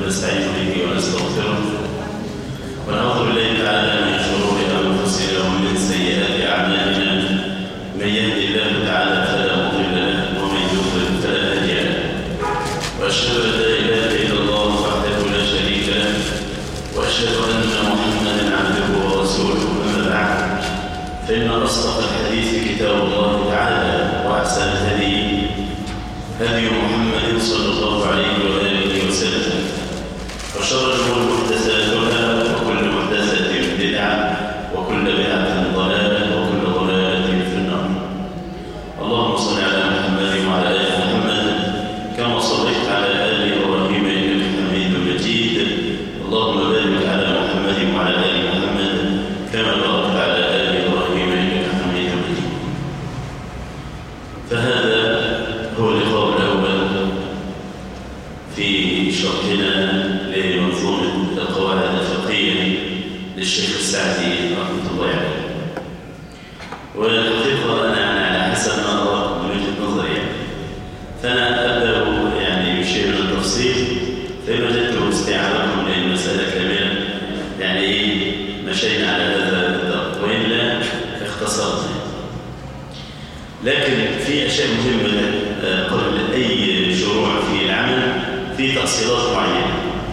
ونستعين به ونستغفره ونعوذ بالله تعالى من شرور انفسنا ومن سيئات اعمالنا من يهد الله تعالى فلا مضل له ومن يضلل فلا هادي له واشهد ان لا اله الا الله وحده لا شريك له واشهد ان محمدا عبده ورسوله اما بعد فان اصدق الحديث كتاب الله تعالى واحسن الهدي هدي محمد صلى الله عليه واله وسلم وشر الامور محدثاتها وكل محدثه بدعه وكل بدعه ضلاله وكل ضلاله في النار اللهم صل على محمد وعلى ال محمد كما صليت على ال ابراهيم انك حميد مجيد اللهم بارك على محمد وعلى ال محمد كما باركت على ال ابراهيم انك حميد مجيد فهذا هو اللقاء الاول في شرحنا لمنظومه القواعد الفقهيه للشيخ السعدي رحمه الله عليه والحقيقه انا يعني على حسب ما ارى من وجهه نظري يعني فانا ابدا يعني بشيء من التفصيل فان وجدته استيعابكم للمساله كامله يعني ايه مشينا على هذا الضغط والا اختصرت لكن في اشياء مهمه آه، قبل اي شروع في العمل في تفصيلات معينه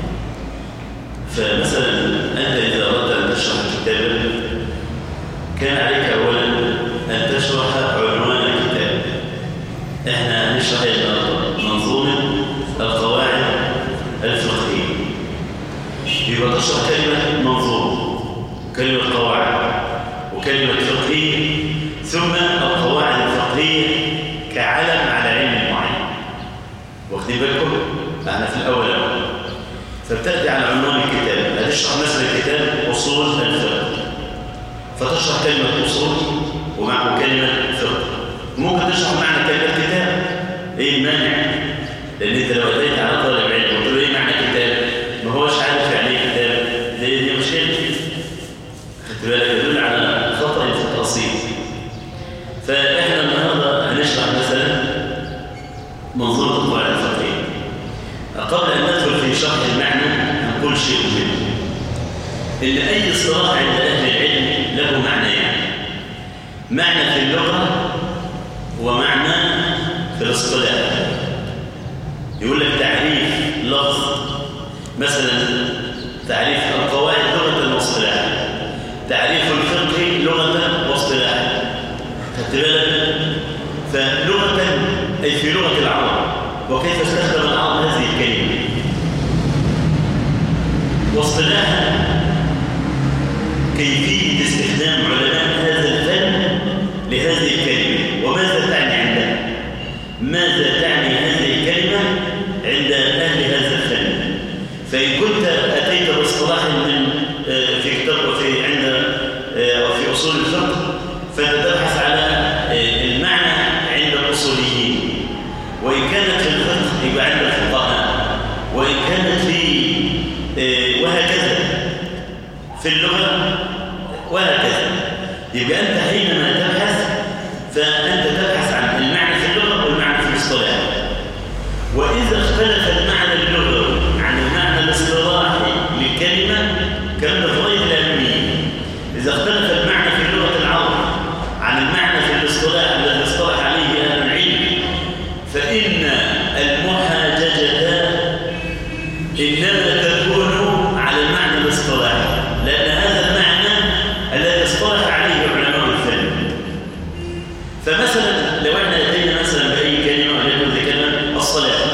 فمثلا انت اذا اردت ان تشرح كتابا كان عليك اولا ان تشرح عنوان الكتاب احنا هنشرح النهارده منظومه القواعد الفقهيه يبقى تشرح كلمه منظومه كلمه قواعد وكلمه فقهيه ثم القواعد الفقهيه كعلم على علم معين واخدين بالكم احنا في الاول أول. فبتاتي على عنوان الكتاب هتشرح مثلا كتاب اصول الفقه فتشرح كلمه اصول ومعه كلمه فقه ممكن تشرح معنى كلمه كتاب ايه المانع لان انت لو اتيت على طالب علم قلت له ايه معنى كتاب ما هوش عارف يعني ايه كتاب دي دي مشكله خدت بالك يدل على خطا في التاصيل فاحنا النهارده هنشرح مثلا منظومه القواعد الفقهيه قبل ان ندخل في شرح المعنى نقول شيء مهم ان اي اصطلاح عند اهل العلم له معنيان معنى في اللغه ومعنى في الاصطلاح يقول لك تعريف لفظ مثلا تعريف القواعد لغه واصطلاحا تعريف الفقه لغه واصطلاحا خدت بالك فلغه اي في لغه العرب وكيف استخدم العرب هذه الكلمه واصطلاحا كيفيه استخدام علماء هذا الفن لهذه الكلمه وماذا تعني عندها ماذا تعني هذه الكلمه عند اهل هذا الفن فان كنت اتيت باصطلاح من آه، في كتاب في عند آه، في اصول الفقه فتتبحث على آه، المعنى عند الاصوليين وان كانت في الفقه يبقى عند الفقهاء وان كانت في آه، وهكذا في اللغه وهكذا يبقى انت حينما تبحث فانت تبحث عن المعنى في اللغه والمعنى في الاصطلاح واذا اختلف المعنى اللغوي عن المعنى الاصطلاحي للكلمه كان ده في غايه الاهميه اذا اختلف المعنى في لغه العرب عن المعنى في الاصطلاح الذي اصطلح عليه اهل العلم فان المحاججه انما تكون على المعنى الاصطلاحي لان هذا المعنى الذي اصطلح عليه علماء الفن فمثلا لو احنا اتينا مثلا باي كلمه وليكن ذكرنا الصلاه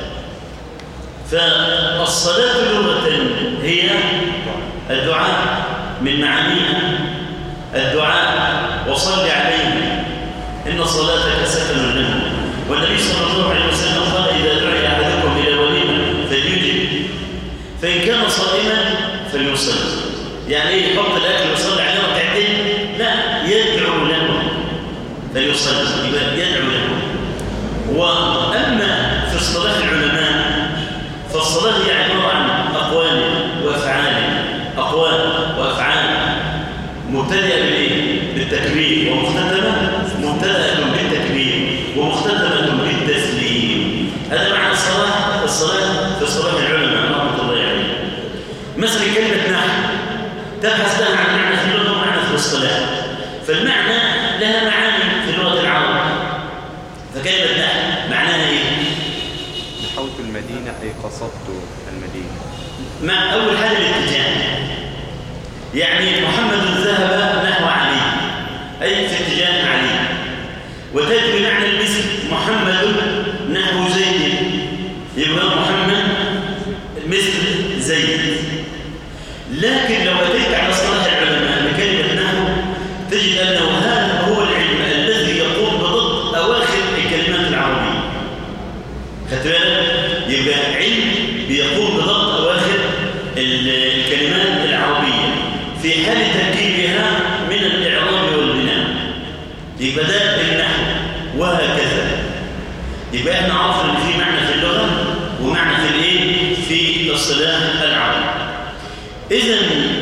فالصلاه لغه هي الدعاء من معانيها الدعاء وصل عليه ان صلاتك سكن لنا والنبي صلى الله عليه وسلم قال اذا دعي احدكم الى وليمه فليجب فان كان صائما فليصلي يعني ايه يحط الاكل ويصلي عليه ركعتين لا يدعو له فليصلي يبقى يدعو له واما في اصطلاح العلماء فالصلاه هي عباره عن اقوال وافعال اقوال وافعال مبتدئه بالايه بالتكبير ومختتمه مبتدئه بالتكبير ومختتمه بالتسليم هذا معنى الصلاه الصلاه في اصطلاح العلماء رحمه الله مثلا كلمة نحو تبحث لها عن معنى في اللغة ومعنى في الاصطلاح فالمعنى لها معاني في لغة العرب فكلمة نحو معناها ايه؟ نحوت المدينة أي قصدت المدينة مع أول حاجة الاتجاه يعني محمد ذهب نحو علي أي في اتجاه علي وتأتي بمعنى المثل محمد نحو زيد يبقى محمد مثل زيد لكن لو أتيت على صلاح العلماء بكلمة نحو تجد أنه هذا هو العلم الذي يقوم بضبط أواخر الكلمات العربية خدت بالك يبقى علم بيقوم بضبط أواخر الكلمات العربية في حال تركيبها من الإعراب والبناء يبقى ده النحو وهكذا يبقى احنا عرفنا ان في معنى في اللغة ومعنى في الايه في الصلاح العربي اذا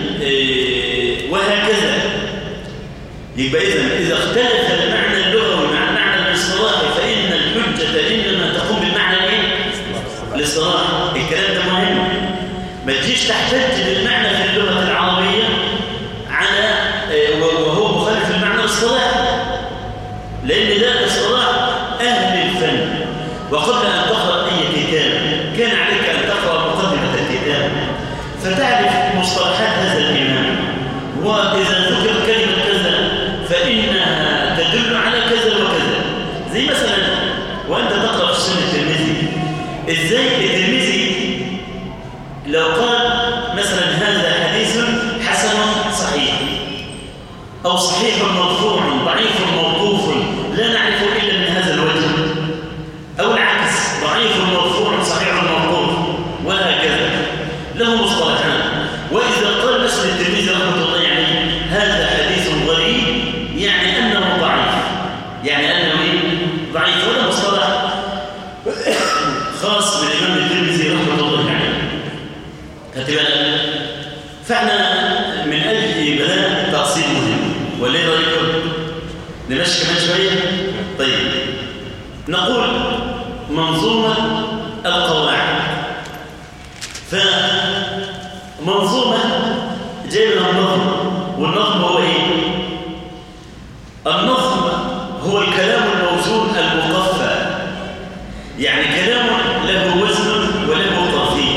إيه وهكذا يبقى اذا اذا اختلف المعنى اللغوي مع المعنى الاصطلاحي فان الحجة انما تقوم بالمعنى الايه الاصطلاحي الكلام ده مهم ما تجيش تحتج بالمعنى في اللغة العربية على وهو مخالف المعنى الاصطلاحي لأن ده اصطلاح أهل الفن وقبل أن تقرأ أي كتاب كان عليك أن تقرأ مقدمة الكتاب فتعرف مصطلحات هذا الإمام وإذا ذكرت كلمة كذا فإنها تدل على كذا وكذا زي مثلا وأنت تقرأ في سنة الترمذي إزاي الترمذي لو قال مثلا هذا حديث حسن صحيح أو صحيح مرفوع ضعيف موقوف لا نعرف إلا من هذا الوجه أو العكس ضعيف مرفوع صحيح موقوف وهكذا له مصطلحان وإذا قال مثل التلميذ رحمة الله عليه هذا حديث غريب يعني أنه ضعيف يعني أنه ضعيف ولا مصطلح خاص بالإمام الترمذي رحمة الله عليه بالك فاحنا من أجل بلاء تقصير مهم ولا ايه رايكم نمشي كمان شويه طيب نقول منظومه القواعد فمنظومه جايبها النظم والنظم هو ايه النظم هو الكلام الموزون المقفى يعني كلام له وزن وله طرفين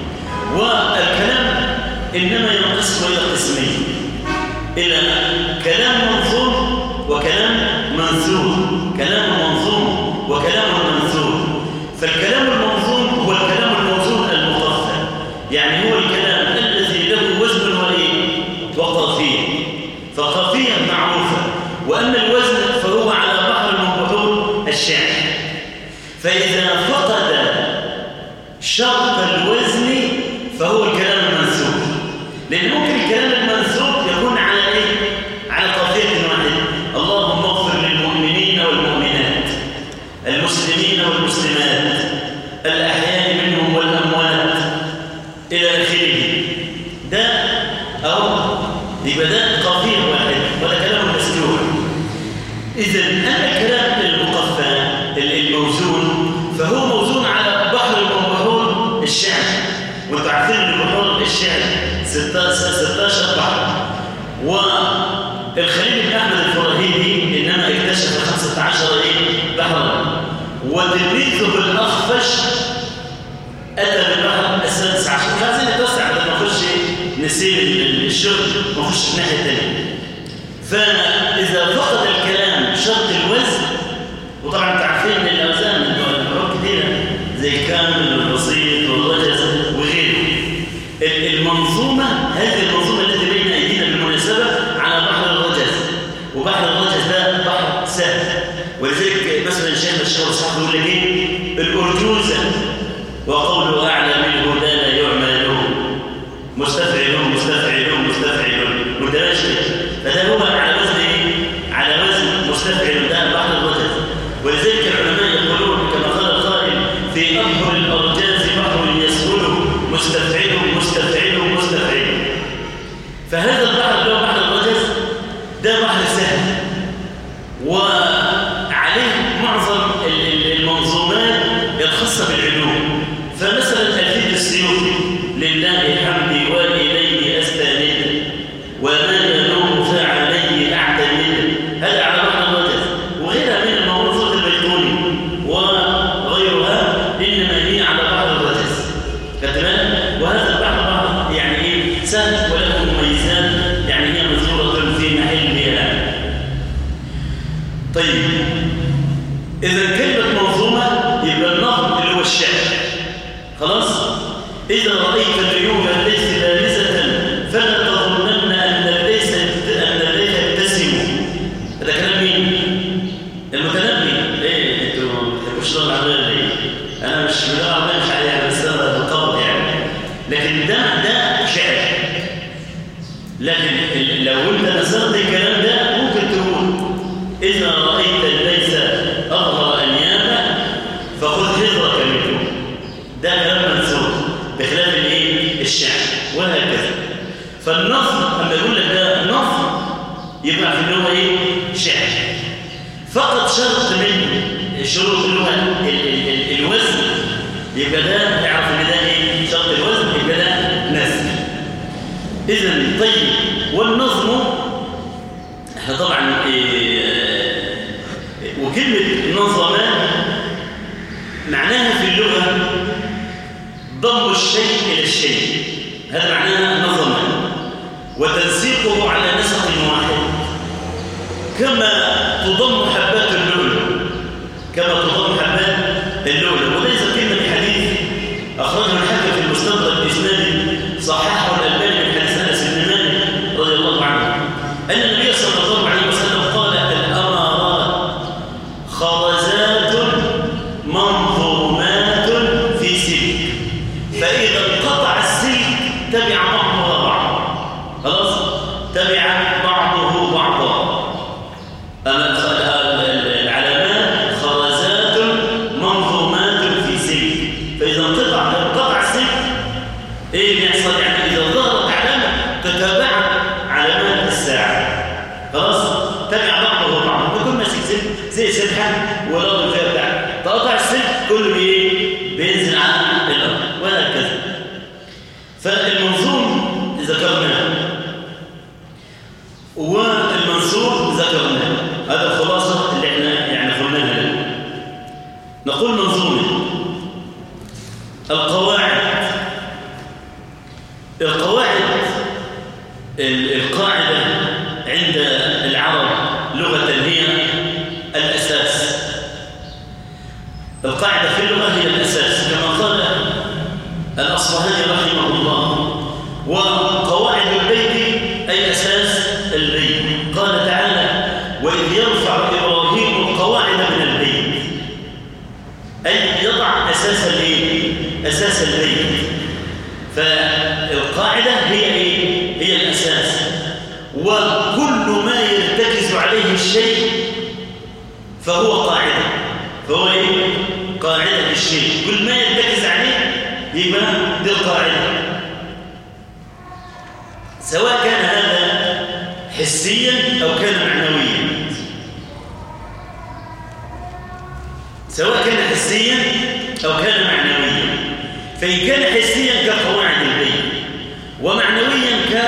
والكلام انما ينقسم الى قسمين الى كلام منظوم وكلام منثور كلام منظوم وكلام منثور فالكلام المنظوم هو الكلام الموزون المقفى يعني هو الكلام الذي له وزن وايه وقافيه فقافيه معروفه واما الوزن فهو على بحر من بحور الشعر فاذا فقد شرط الوزن فهو الكلام المنثور لان ممكن الكلام المنثور يكون على ايه على قافيه واحده اللهم اغفر للمؤمنين والمؤمنات المسلمين والمسلمات الاحياء منهم والاموات الى اخره ده او يبقى ده قافيه واحده ولا كلام مسجون اذا اما الكلام المقفى الموزون فهو موزون على بحر من بحور الشعر وانتم عارفين ان بحور الشعر 16 بحر والخليل بن احمد الفراهيدي انما اكتشف 15 ايه بحرا وتلميذه الاخفش اتى بالبحر السادس عشر مش عايزين نتوسع لما نخش نسيب الشغل ونخش الناحيه الثانيه فاذا فقد الكلام شرط الوزن وطبعا انتم عارفين ان الاوزان الحروف كثيره زي الكامل والبسيط والرجز وغيره المنظومه هذه المنظومه التي بين ايدينا بالمناسبه على بحر الرجز وبحر الرجز ده بحر سهل ولذلك مثلا شيخ الشيخ الصحفي يقول لك ايه الارجوزه وقوله اعلى منه لا لا يعمل له مستفعلون مستفعلون مستفعلون متناشئ فده هو على وزن ايه على وزن مستفعل ده بحر الرجز ولذلك العلماء يقولون كما قال القائل في أبهر الأرجاز بحر يسهل مستفعل مستفعل مستفعل فهذا البحر اللي هو بحر الرجز ده بحر سهل وعليه معظم المنظومات الخاصة بالعلوم فمثلا الفيل السيوطي لله حمدي والي خلاص إذا رأيت العيون ليس بارزة فلا تظنن أن ليس أن ليس يبتسم هذا كلام مين؟ المتنبي ايه انتوا ما بتحبوش اللغه العربيه ليه؟ انا مش من اللغه العربيه مش يعني بس انا بالقبض يعني لكن ده ده شعر لكن ال- لو انت نسخت الكلام ده ممكن تقول اذا رايت الليث اظهر انيابه فخذ حذرك منه ده كلام منسوخ بخلاف الايه؟ الشعر وهكذا فالنصر اما يقول لك ده نصر يبقى في اللغه ايه؟ شعر فقط شرط من شروط اللغه ال- ال- ال- الوزن يبقى ده تعرف ان ده ايه؟ شرط الوزن يبقى ده نسل اذا طيب والنظم احنا طبعا إيه وكلمه نظم معناها في اللغه ضم الشيء الى الشيء هذا معناها نظم وتنسيقه على نسق واحد كما تضم حبات اللؤلؤ كما تضم حبات اللؤلؤ وليس كلمة حديث أخرجه الحاكم في المستدرك بإسناد صححه الألباني من حديث أنس بن مالك رضي الله عنه أن النبي صلى الله عليه وسلم قال الأمارات خرزات منظومات في سلك فإذا انقطع السلك تبع بعضها بعض خلاص تبع بعضه بعضا أما العلامات خرزات منظومات في سلك فإذا انقطع انقطع السلك إيه اللي يحصل يعني إذا ظهرت علامة تتابعت علامات الساعة خلاص تبع بعضه بعض بيكون ماسك سلك زي سلحة والأرض فيها بتاع تقطع السلك كله إيه بينزل على الأرض وهكذا فالمنظوم ذكرناه والمنصور ذكرناه هذا الخلاصة اللي احنا يعني قلناها الآن نقول منظومة القواعد القواعد ال- القاعدة عند العرب لغة هي الأساس القاعدة في اللغة هي الأساس كما قال الأصفهاني رحمه الله وقواعد البيت أي أساس البيت قال تعالى وإذ يرفع إبراهيم القواعد من البيت أي يضع أساس البيت أساس البيت فالقاعدة هي إيه؟ هي الأساس وكل ما يرتكز عليه الشيء فهو قاعدة فهو إيه؟ قاعدة للشيء كل ما يرتكز عليه يبقى دي القاعدة سواء كان هذا حسيا أو كان معنويا سواء كان حسيا أو كان معنويا فإن كان حسيا كقواعد البيت ومعنويا ك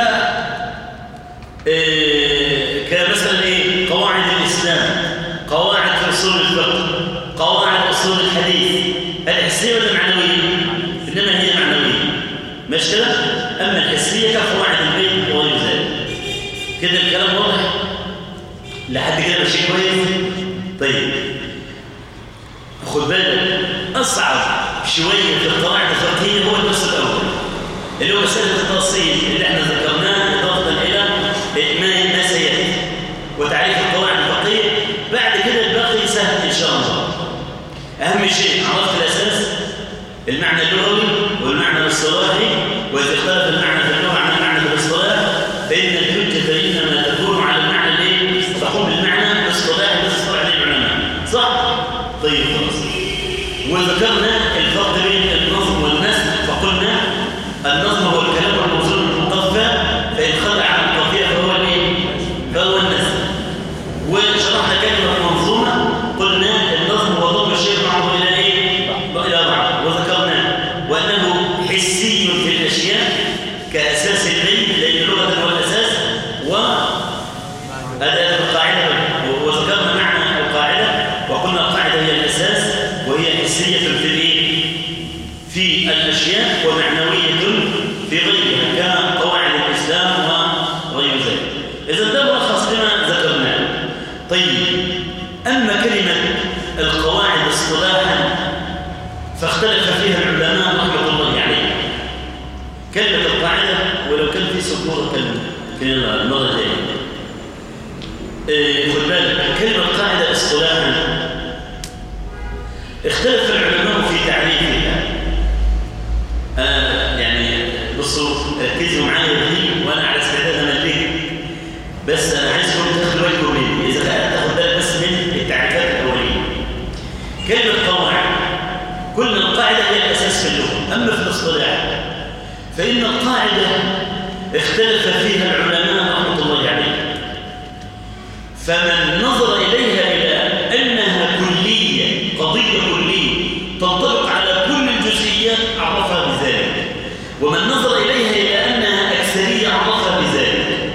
إيه، كمثلا ايه قواعد الاسلام قواعد في اصول الفقه قواعد اصول الحديث الحسيه ولا معنويه انما هي معنويه مش كده اما الحسيه كقواعد البيت وغير ذلك كده الكلام واضح لحد كده ماشي كويس طيب خد بالك اصعب شويه في القواعد الفقهيه هو الدرس الاول اللي هو مساله التفصيل اللي احنا ذكرناه اضافه الى ما ما سياتي وتعريف القواعد الفقهيه بعد كده الباقي سهل ان شاء الله اهم شيء عرفت الاساس المعنى اللغوي والمعنى الاصطلاحي واذا اختلف المعنى في اللغه عن المعنى في الاصطلاح فان الحجه انما تكون على المعنى اللي تقوم بالمعنى الاصطلاحي الذي اصطلح عليه العلماء صح طيب خلاص وذكرنا الفرق بين النظم والنسل فقلنا النظم هو الكلام الموصول المقفى فإن خلع عن القافية فهو الايه؟ فهو النسل وشرحنا كلمة منظومة قلنا النظم هو ضم الشيء معه إلى ايه؟ إلى بعض وذكرنا وأنه حسي في الأشياء كأساس البيت لأن اللغة هو الأساس و هذا القاعدة وذكرنا معنى القاعدة وقلنا القاعدة هي الأساس وهي حسية في الإيه؟ في الأشياء ومعنوية في غيرها كقواعد الإسلام وغير ذلك إذا ده ملخص لما ذكرناه طيب أما كلمة القواعد اصطلاحا فاختلف فيها العلماء رحمة الله في سبورة كان في المرة الجاية إيه، خد بالك كلمة قاعدة اصطلاحا اختلف العلماء في تعريفها آه يعني بصوا ركزوا معايا دي وانا على استعداد امليك بس انا عايزكم تاخدوا بالكم مني اذا تاخد بالك بس من التعريفات الاوليه كلمه قواعد كل القاعده هي الاساس في اللغه اما في الاصطلاح فان القاعده اختلف فيها العلماء رحمه الله عليهم فمن نظر اليها الى انها كليه قضيه كليه تنطبق على كل الجزئيات عرفها بذلك ومن نظر إليها إلى أنها أكثرية عرفها بذلك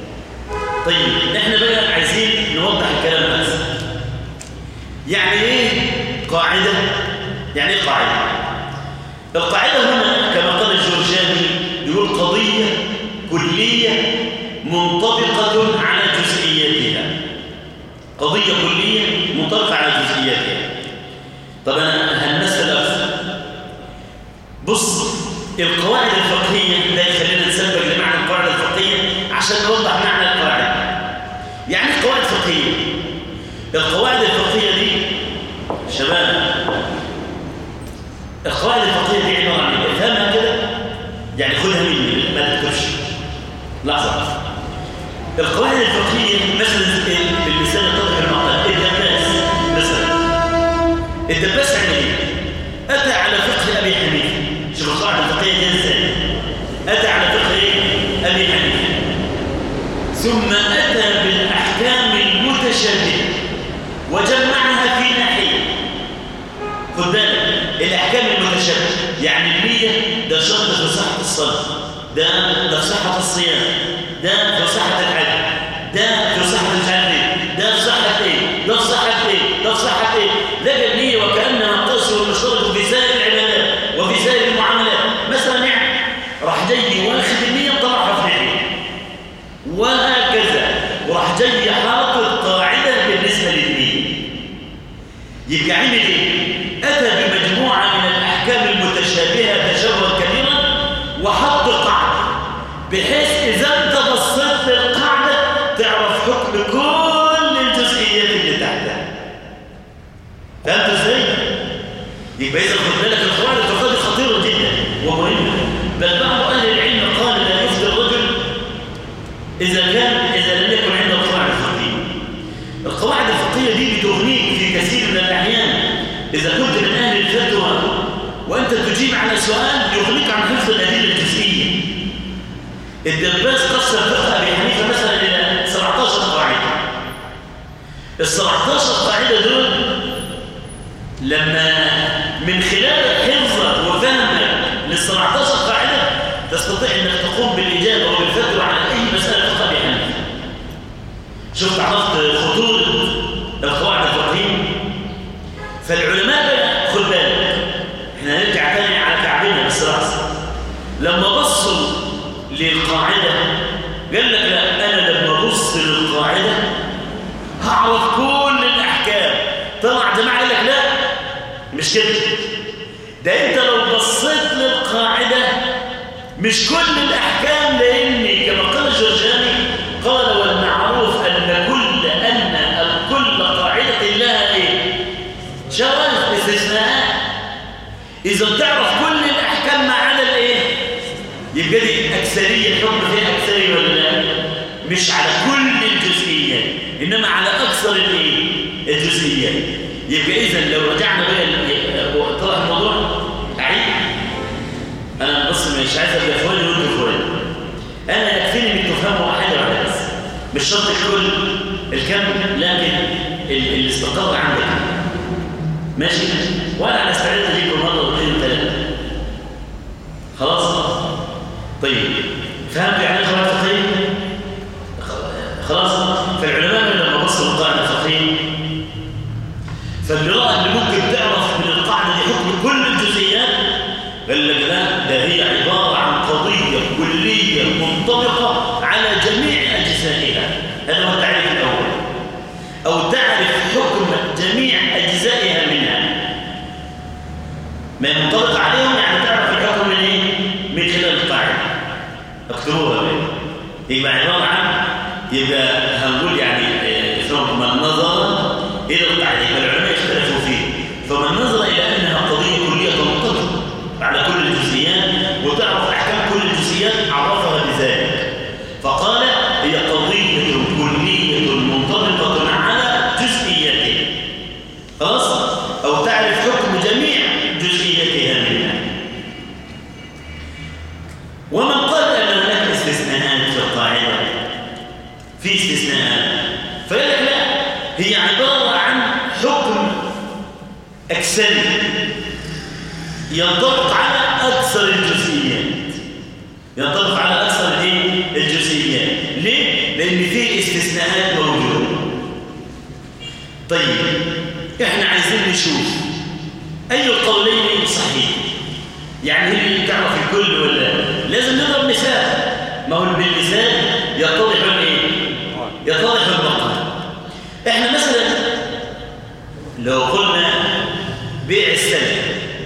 طيب احنا بقى عايزين نوضح الكلام بس يعني ايه قاعدة يعني ايه قاعدة القاعدة هنا كما قال الجرجاني يقول قضية كلية منطبقة على جزئياتها قضية كلية منطبقة على جزئياتها طب انا هنمثل اكثر بص القواعد الفقهية ده يخلينا نسبق لمعنى القواعد الفقهية عشان نوضح معنى القواعد يعني قواعد فقهية القواعد الفقهية دي شباب القواعد الفقهية دي عبارة عن ايه؟ افهمها كده يعني خدها مني ما تكتبش لحظة القواعد الفقهية مثلا بالمثال الطبيعي المعطى الدباس مثلا الدباس عمل ايه؟ أتى على فقه أبي حنيفة شوف القاعدة الفقهية دي ازاي أتى على فقه ايه؟ أبي حنيفة ثم أتى بالأحكام المتشابهة وجمعها في ناحية خد بالك الأحكام المتشابهة يعني النية ده شرط في صحة الصلاة ده ده في صحة الصيام ده في صحة الحج ده في صحة مش عارف ايه ده في صحة ايه ده في صحة ايه ده في صحة ايه لقى النية وكأنها قصر ومشترك في سائر العبادات وفي سائر المعاملات مثلا يعني راح جاي واخد النية طلعها في ناحية وهكذا وراح جاي حاطط قاعدة بالنسبة للنية يبقى عمل ايه أتى بمجموعة من الأحكام المتشابهة تشابها كبيرا وحط قاعدة بحيث إذا أنت بصيت للقاعدة تعرف حكم كل الجزئيات اللي تحتها فهمت ازاي؟ يبقى إذا خد بالك القواعد الفقهية خطيرة جدا ومهمة بل بعض أهل العلم قال لا يفتي الرجل إذا كان إذا لم يكن عنده قواعد فقهية القواعد الفقهية دي بتغنيك في كثير من الأحيان إذا كنت من أهل الفتوى وأنت تجيب على سؤال يغنيك عن حفظ الأدلة الجزئية الدباس قسم فقه أبي حنيفة مثلا إلى 17 قاعدة ال 17 قاعدة دول لما من خلال حفظك وفهمك لل 17 قاعدة تستطيع أنك تقوم بالإجابة وبالفتوى على أي مسألة فقه أبي حنيفة شفت عرفت خطورة القواعد الفقهية فالعلماء بقى خد بالك احنا هنرجع تاني على كعبنا بس رأس لما بصوا للقاعدة قال لك لا أنا لما أبص للقاعدة هعرف كل الأحكام طلع جماعة قال لك لا مش كده ده أنت لو بصيت للقاعدة مش كل الأحكام لأن كما قال الجرجاني قال والمعروف أن كل أن الكل قاعدة لها إيه شواذ استثناءات إذا بتعرف كل الأحكام ما عدا الإيه يبقى دي أكثرية الحكم فيها أكثرية ولا لا مش على كل الجزئيات إنما على أكثر الإيه الجزئيات يبقى إذا لو رجعنا بقى طرح الموضوع أعيد أنا بص مش عايز أبقى إخواني وأنتوا إخواني أنا يكفيني إنك تفهموا حاجة واحدة بس مش شرط الكل الكم لكن اللي استقر عندك ماشي وأنا على استعداد أجيكم مرة واثنين وثلاثة خلاص طيب فهمت يعني القواعد الفقهية خلاص فالعلماء لما بصوا القاعدة الفقهية فاللي رأى اللي ممكن تعرف من القاعدة دي حكم كل الجزئيات قال لك لا ده هي عبارة عن قضية كلية منطبقة على جميع أجزائها هذا هو التعريف الأول أو تعرف حكم جميع أجزائها منها ما ينطبق عليهم يعني تعرف الحكم من إيه؟ من خلال القاعدة اكتبوها بيه يبقى عبارة عن يبقى هنقول يعني آه، ثم من نظر إلى القاعدة يبقى العلماء اختلفوا فيه فمن نظر إلى أنها قضية كلية تنطبق على كل الجزئيات وتعرف أحكام كل الجزئيات عرفها بذلك فقال هي قضية كلية منطبقة على جزئياتها خلاص أو تعرف حكم جميع جزئياتها منها ومن قال أن هناك استثناءات في القاعدة في استثناءات فيقول لك لا هي عبارة عن حكم أكثري ينطبق على أكثر الجزئيات ينطبق على أكثر الإيه؟ الجزئيات ليه؟ لأن في استثناءات موجودة طيب احنا عايزين نشوف أي القولين صحيح يعني هي اللي تعرف الكل ولا لازم نضرب مثال ما هو بالمثال يتضح الايه يتضح المقال احنا مثلا لو قلنا بيع السلم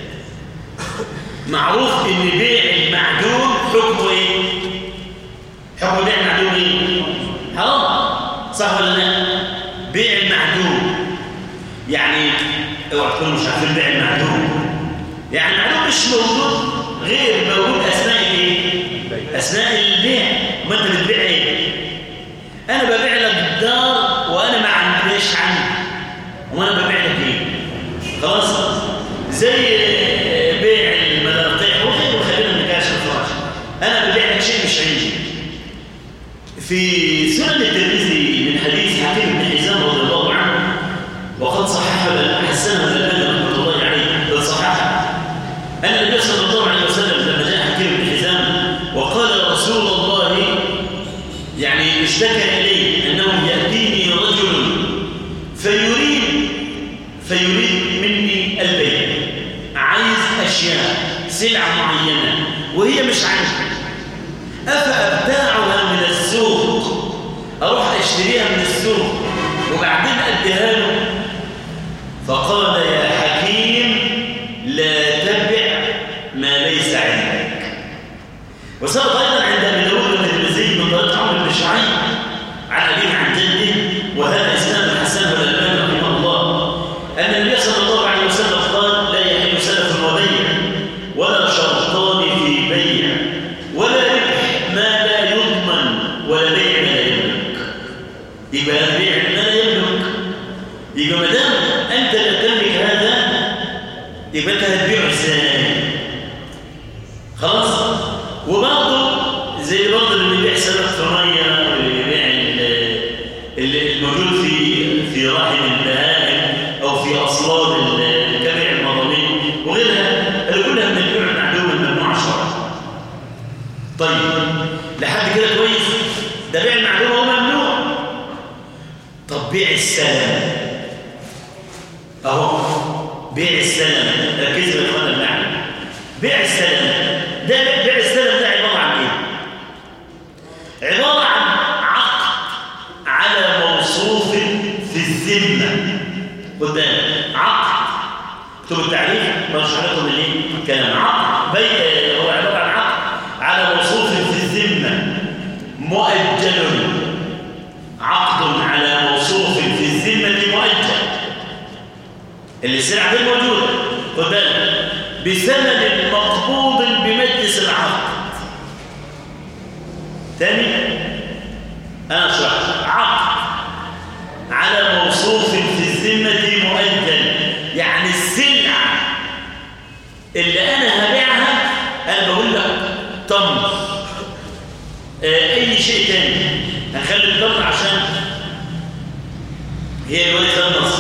معروف ان بيع المعدوم حكمه ايه حكم بيع المعدوم ايه حرام صح ولا لا بيع المعدوم يعني اوعى تكونوا مش عارفين بيع المعدوم يعني المعدوم مش موجود غير موجود اثناء الايه اثناء البيع ما انت بتبيع ايه انا ببيع لك دار وانا ما عنديش عندي وانا ببيع لك ايه خلاص زي بيع المدرقيح وغيره خلينا نكاش الفراش انا ببيع لك شيء مش عندي في سنن الترمذي من حديث حكيم بن حزام رضي الله عنه وقد صححه حسنه الالباني رحمه الله عليه بل صححه ان النبي صلى الله عليه وسلم لما جاء حكيم بن حزام وقال رسول الله يعني اشتكى الي انه ياتيني رجل فيريد فيريد مني البيع عايز اشياء سلع معينه وهي مش عندي افابتاعها من السوق اروح اشتريها من السوق وبعدين اديها له فقال يا حكيم لا تبع ما ليس عندك وسبق ايضا عند ابي داود والترمذي من طريق عمرو بن شعيب عن ابيه عن جده وهذا اسناد حسن والالباني رحمه الله ان النبي صلى الله عليه وسلم قال لا يحل سلف وبيع ولا شرطان في بيع ولا ربح ما لا يضمن ولا بيع ما لا يملك يبقى بيع ما لا يملك يبقى ما دام انت لا تملك هذا يبقى انت هتبيعه ازاي خلاص وبرضه زي برضه اللي بيبيع سمك في ميه واللي بيبيع ال- ال- الموجود في في رحم البهائم او في اصلاب ال- كبيع المضامين وغيرها اللي كلها من البيع المعلوم الممنوع شرعا طيب لحد كده كويس ده بيع المعلوم هو ممنوع طب بيع السلام اهو بيع السلام ركزوا يا اخوانا المعنى بيع السلام ده بيع السلام ده عباره عن ايه عباره عن عقد على موصوف في الذمه قدام عقد اكتبوا التعريف برشح لكم الايه كلام عقد بيع هو عباره عن عقد على موصوف في الذمه مؤجل عقد على موصوف في الذمه مؤجل السلعة دي موجودة خد بالك بثمن مقبوض بمجلس العقد تاني أنا أشرح عقد على موصوف في الذمة مؤجل يعني السلعة اللي أنا هبيعها أنا بقول لك تمر آه، أي شيء تاني هنخلي التمر عشان هي الوقت النص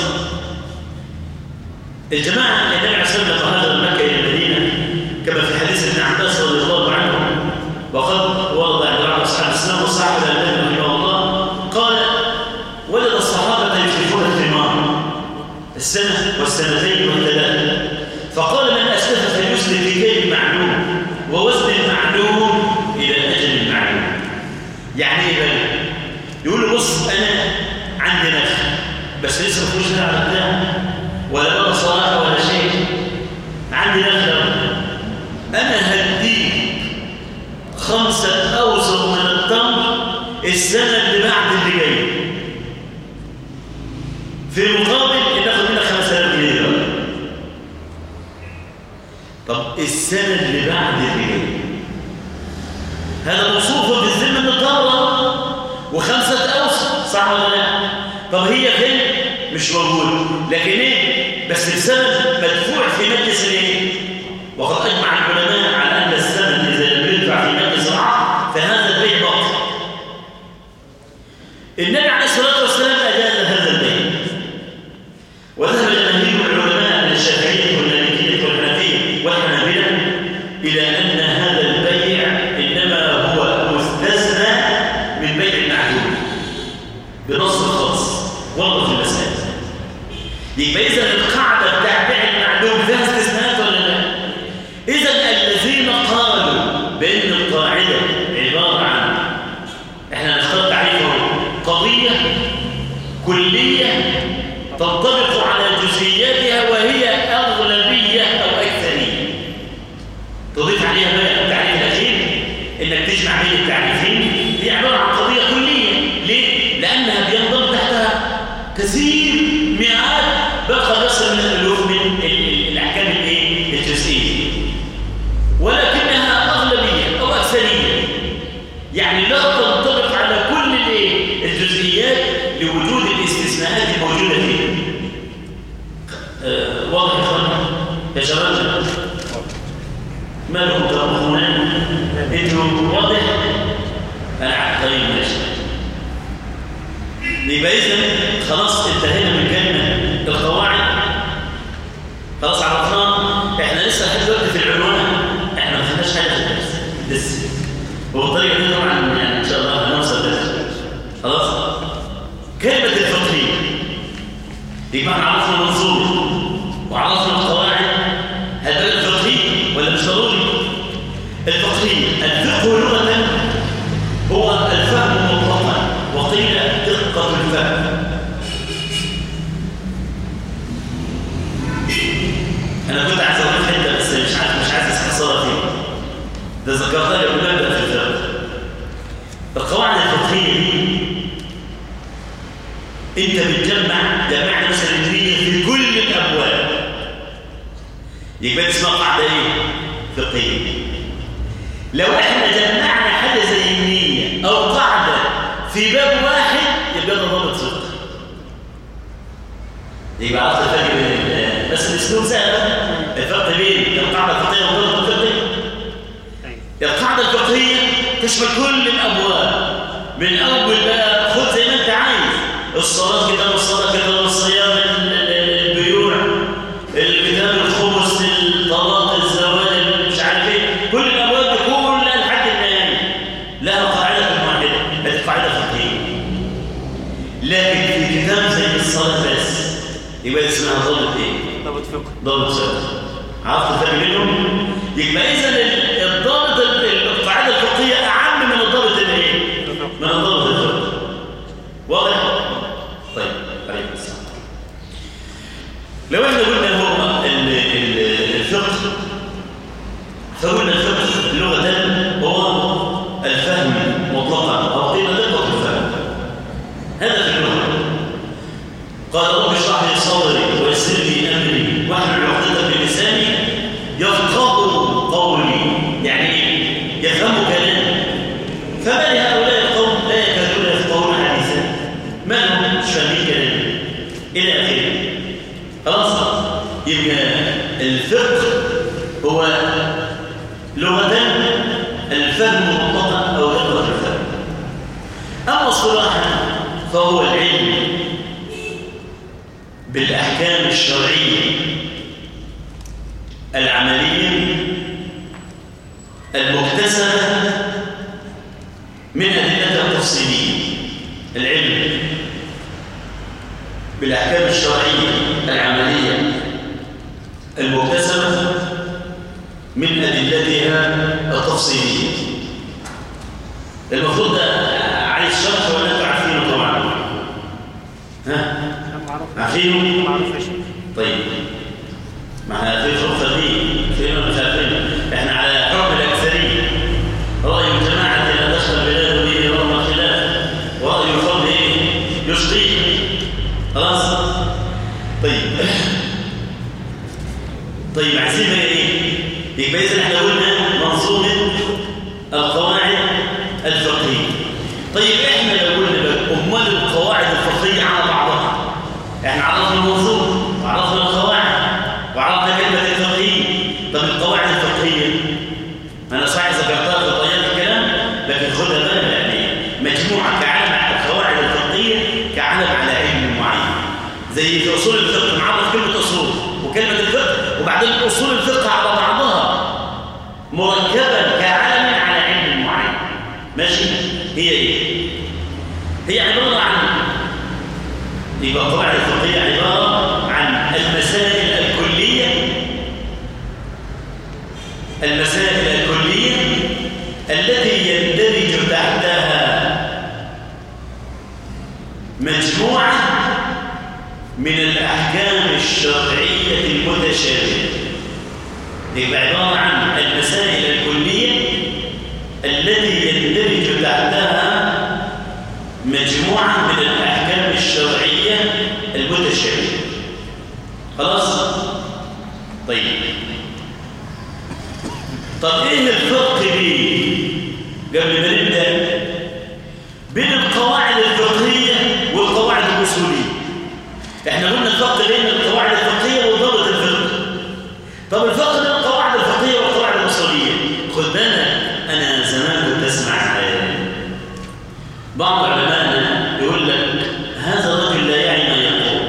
الجماعة النبي عليه الصلاة والسلام هاجر من مكة إلى المدينة كما في حديث ابن عباس رضي الله عنه وقد ورد عند بعض أصحاب الإسلام وصاحب الألباني رحمه الله قال وجد الصحابة يشركون الثمار السنة والسنتين والثلاثة فقال من أسلف فليسلم في كيل معلوم ووزن المعلوم إلى الأجل المعلوم يعني إيه بقى؟ يقول له بص أنا عندي نخل بس لسه ما فيهوش على بتاعه ولا بقى صلاة ولا شيء عندي نخلة أنا هديك خمسة أوسط من التمر السنة اللي بعد اللي جاي في مقابل ان ناخد منك 5000 جنيه دلوقتي. طب السنة اللي بعد اللي جاي هذا موصوف بالذمة من الدورة وخمسة أوسط صح ولا لا؟ طب هي فين؟ مش موجود لكن ايه؟ بس بسبب مدفوع في مجلس الايه؟ وقد أجمع العلماء على أن الثمن إذا لم يدفع في مجلس العقد فهذا البيع باطل النبي عليه الصلاة والسلام أجاز هذا البيع وذهب جماهير العلماء من الشافعية والمالكية والحنفية والحنابلة إلى أن هذا البيع إنما هو مستثنى من بيع المعدوم بنص خاص والله في المسائل يبقى إذا القاعدة بتاع بيع المعدوم فيها استثناءات ولا لا؟ إذا الذين قالوا بأن القاعدة عبارة عن احنا نختار تعريفه قضية كلية تنطبق على جزئياتها وهي أغلبية أو أكثرية تضيف عليها بقى التعريف الأخير إنك تجمع بين التعريفين هي عبارة عن قضية كلية ليه؟ لأنها بينضم تحتها كثير مئات بقى يصل من الألوف من ال- ال- الأحكام الإيه؟ الجزئية ولكنها أغلبية أو أكثرية يعني لا تنطبق على كل الايه الجزئيات لوجود الاستثناءات الموجوده فيها آه، واضح يا اخوانا يا شباب ما لكم تربحون انتم واضح انا طيب ماشي يبقى اذا خلاص انتهينا من كلمه القواعد خلاص عرفناه احنا لسه لحد دلوقتي في العنوان احنا ما خدناش حاجه في الدرس لسه وبالطريقه دي طبعا يعني ان شاء الله هنوصل لها خلاص كلمه الفقهيه يبقى احنا عرفنا المنظومه وعرفنا القواعد هل ده الفقهيه ولا مش ضروري الفقهيه الفقه لغه هو الفهم مطلقا وقيل دقه الفهم انا كنت عايز اقول حته بس مش عارف مش عايز استحصرها فين ده ذكرتها لي قبل ما ابدا في الفقه القواعد الفقهيه دي انت بتجمع جماعه مثلا الدينيه في كل الابواب يبقى دي اسمها قاعده ايه فقهيه لو احنا جمعنا حاجه زي النيه او قاعده في باب واحد يبقى ده ضابط فقه يبقى عرفت الفرق بين ال- بس الاسلوب سهل الفرق بين القاعده الفقهيه والضابط الفقهي القاعدة الفقهية تشمل كل الأبواب من أول بقى خد زي ما أنت عايز الصلاة كتاب الصلاة كتاب الصيام ال- ال- البيوع الكتاب الخمس الطلاق الزواج مش عارف ايه كل الأبواب دي كلها لحد النهاية لها قاعدة واحدة هذه قاعدة فقهية لكن في كتاب زي الصلاة بس يبقى اسمها ضابط ايه؟ ضابط فقه ضابط شرط عرفت الفرق بينهم يبقى اذا ال- الضابط ال- القاعده الفقهيه اعم من الضابط الايه من الضابط الفقهي واضح طيب عليكم السلام لو احنا قلنا هو ال- ال- الفقه فقلنا الفقه لغه هو الفهم مطلقا او قيل دقه الفهم هذا في اللغه قال رب اشرح لي صدري ويسر لي امري واحلل عقدة من لساني يفقهوا قولي يعني ايه؟ يفهموا كلامي فما لهؤلاء القوم لا يكادون يفقهون حديثا ما لهم مش فاهمين كلامي الى اخره خلاص يبقى الفقه هو لغة الفهم مطلقا او غير الفهم اما اصطلاحا فهو العلم بالأحكام الشرعية العملية المكتسبة من أدلتها التفصيلية العلم بالأحكام الشرعية العملية المكتسبة من أدلتها التفصيلية المفروض ده عليه الشرح ولا أنتوا عارفينه طبعا ها عارفينه معروف يا شيخ طيب ما احنا في الغرفه دي فين ولا مش عارفين احنا على حكم الاكثريه راي الجماعه لا تشغل بلاد به رغم الخلاف طيب عايزين بقى ايه يبقى اذا احنا قلنا منظومه القواعد الفقهيه طيب احنا لو قلنا بقى امال القواعد الفقهيه على بعضها احنا عرفنا المنظومه وعرفنا القواعد وعرفنا كلمه الفقهيه طب القواعد الفقهيه انا صحيح ذكرتها في طيات الكلام لكن خدها بقى يعني مجموعه كعلم على القواعد الفقهيه كعلم على علم معين زي في اصول الفقه نعرف كلمه اصول وكلمه الفقه وبعدين اصول الفقه على بعضها مركبا كعلم على علم معين ماشي هي ايه هي عباره عن يبقى القواعد الفقهيه عباره عن المسائل الكليه المسائل الكليه التي يندرج تحتها مجموعه من الاحكام الشرعيه المتشابهه يبقى عباره عن المسائل الكليه التي يندرج تحتها مجموعه من الاحكام الشرعيه المتشابهه خلاص طيب طب ايه الفرق بين قبل ما نبدا بين القواعد الفقهيه والقواعد الاصوليه احنا قلنا الفرق بين القواعد الفقهيه وضابط الفقه طب الفرق بين القواعد الفقهيه والقواعد الاصوليه خد بالك انا زمان كنت اسمع بعض علمائنا يقول لك هذا الرجل لا يعي ما يقول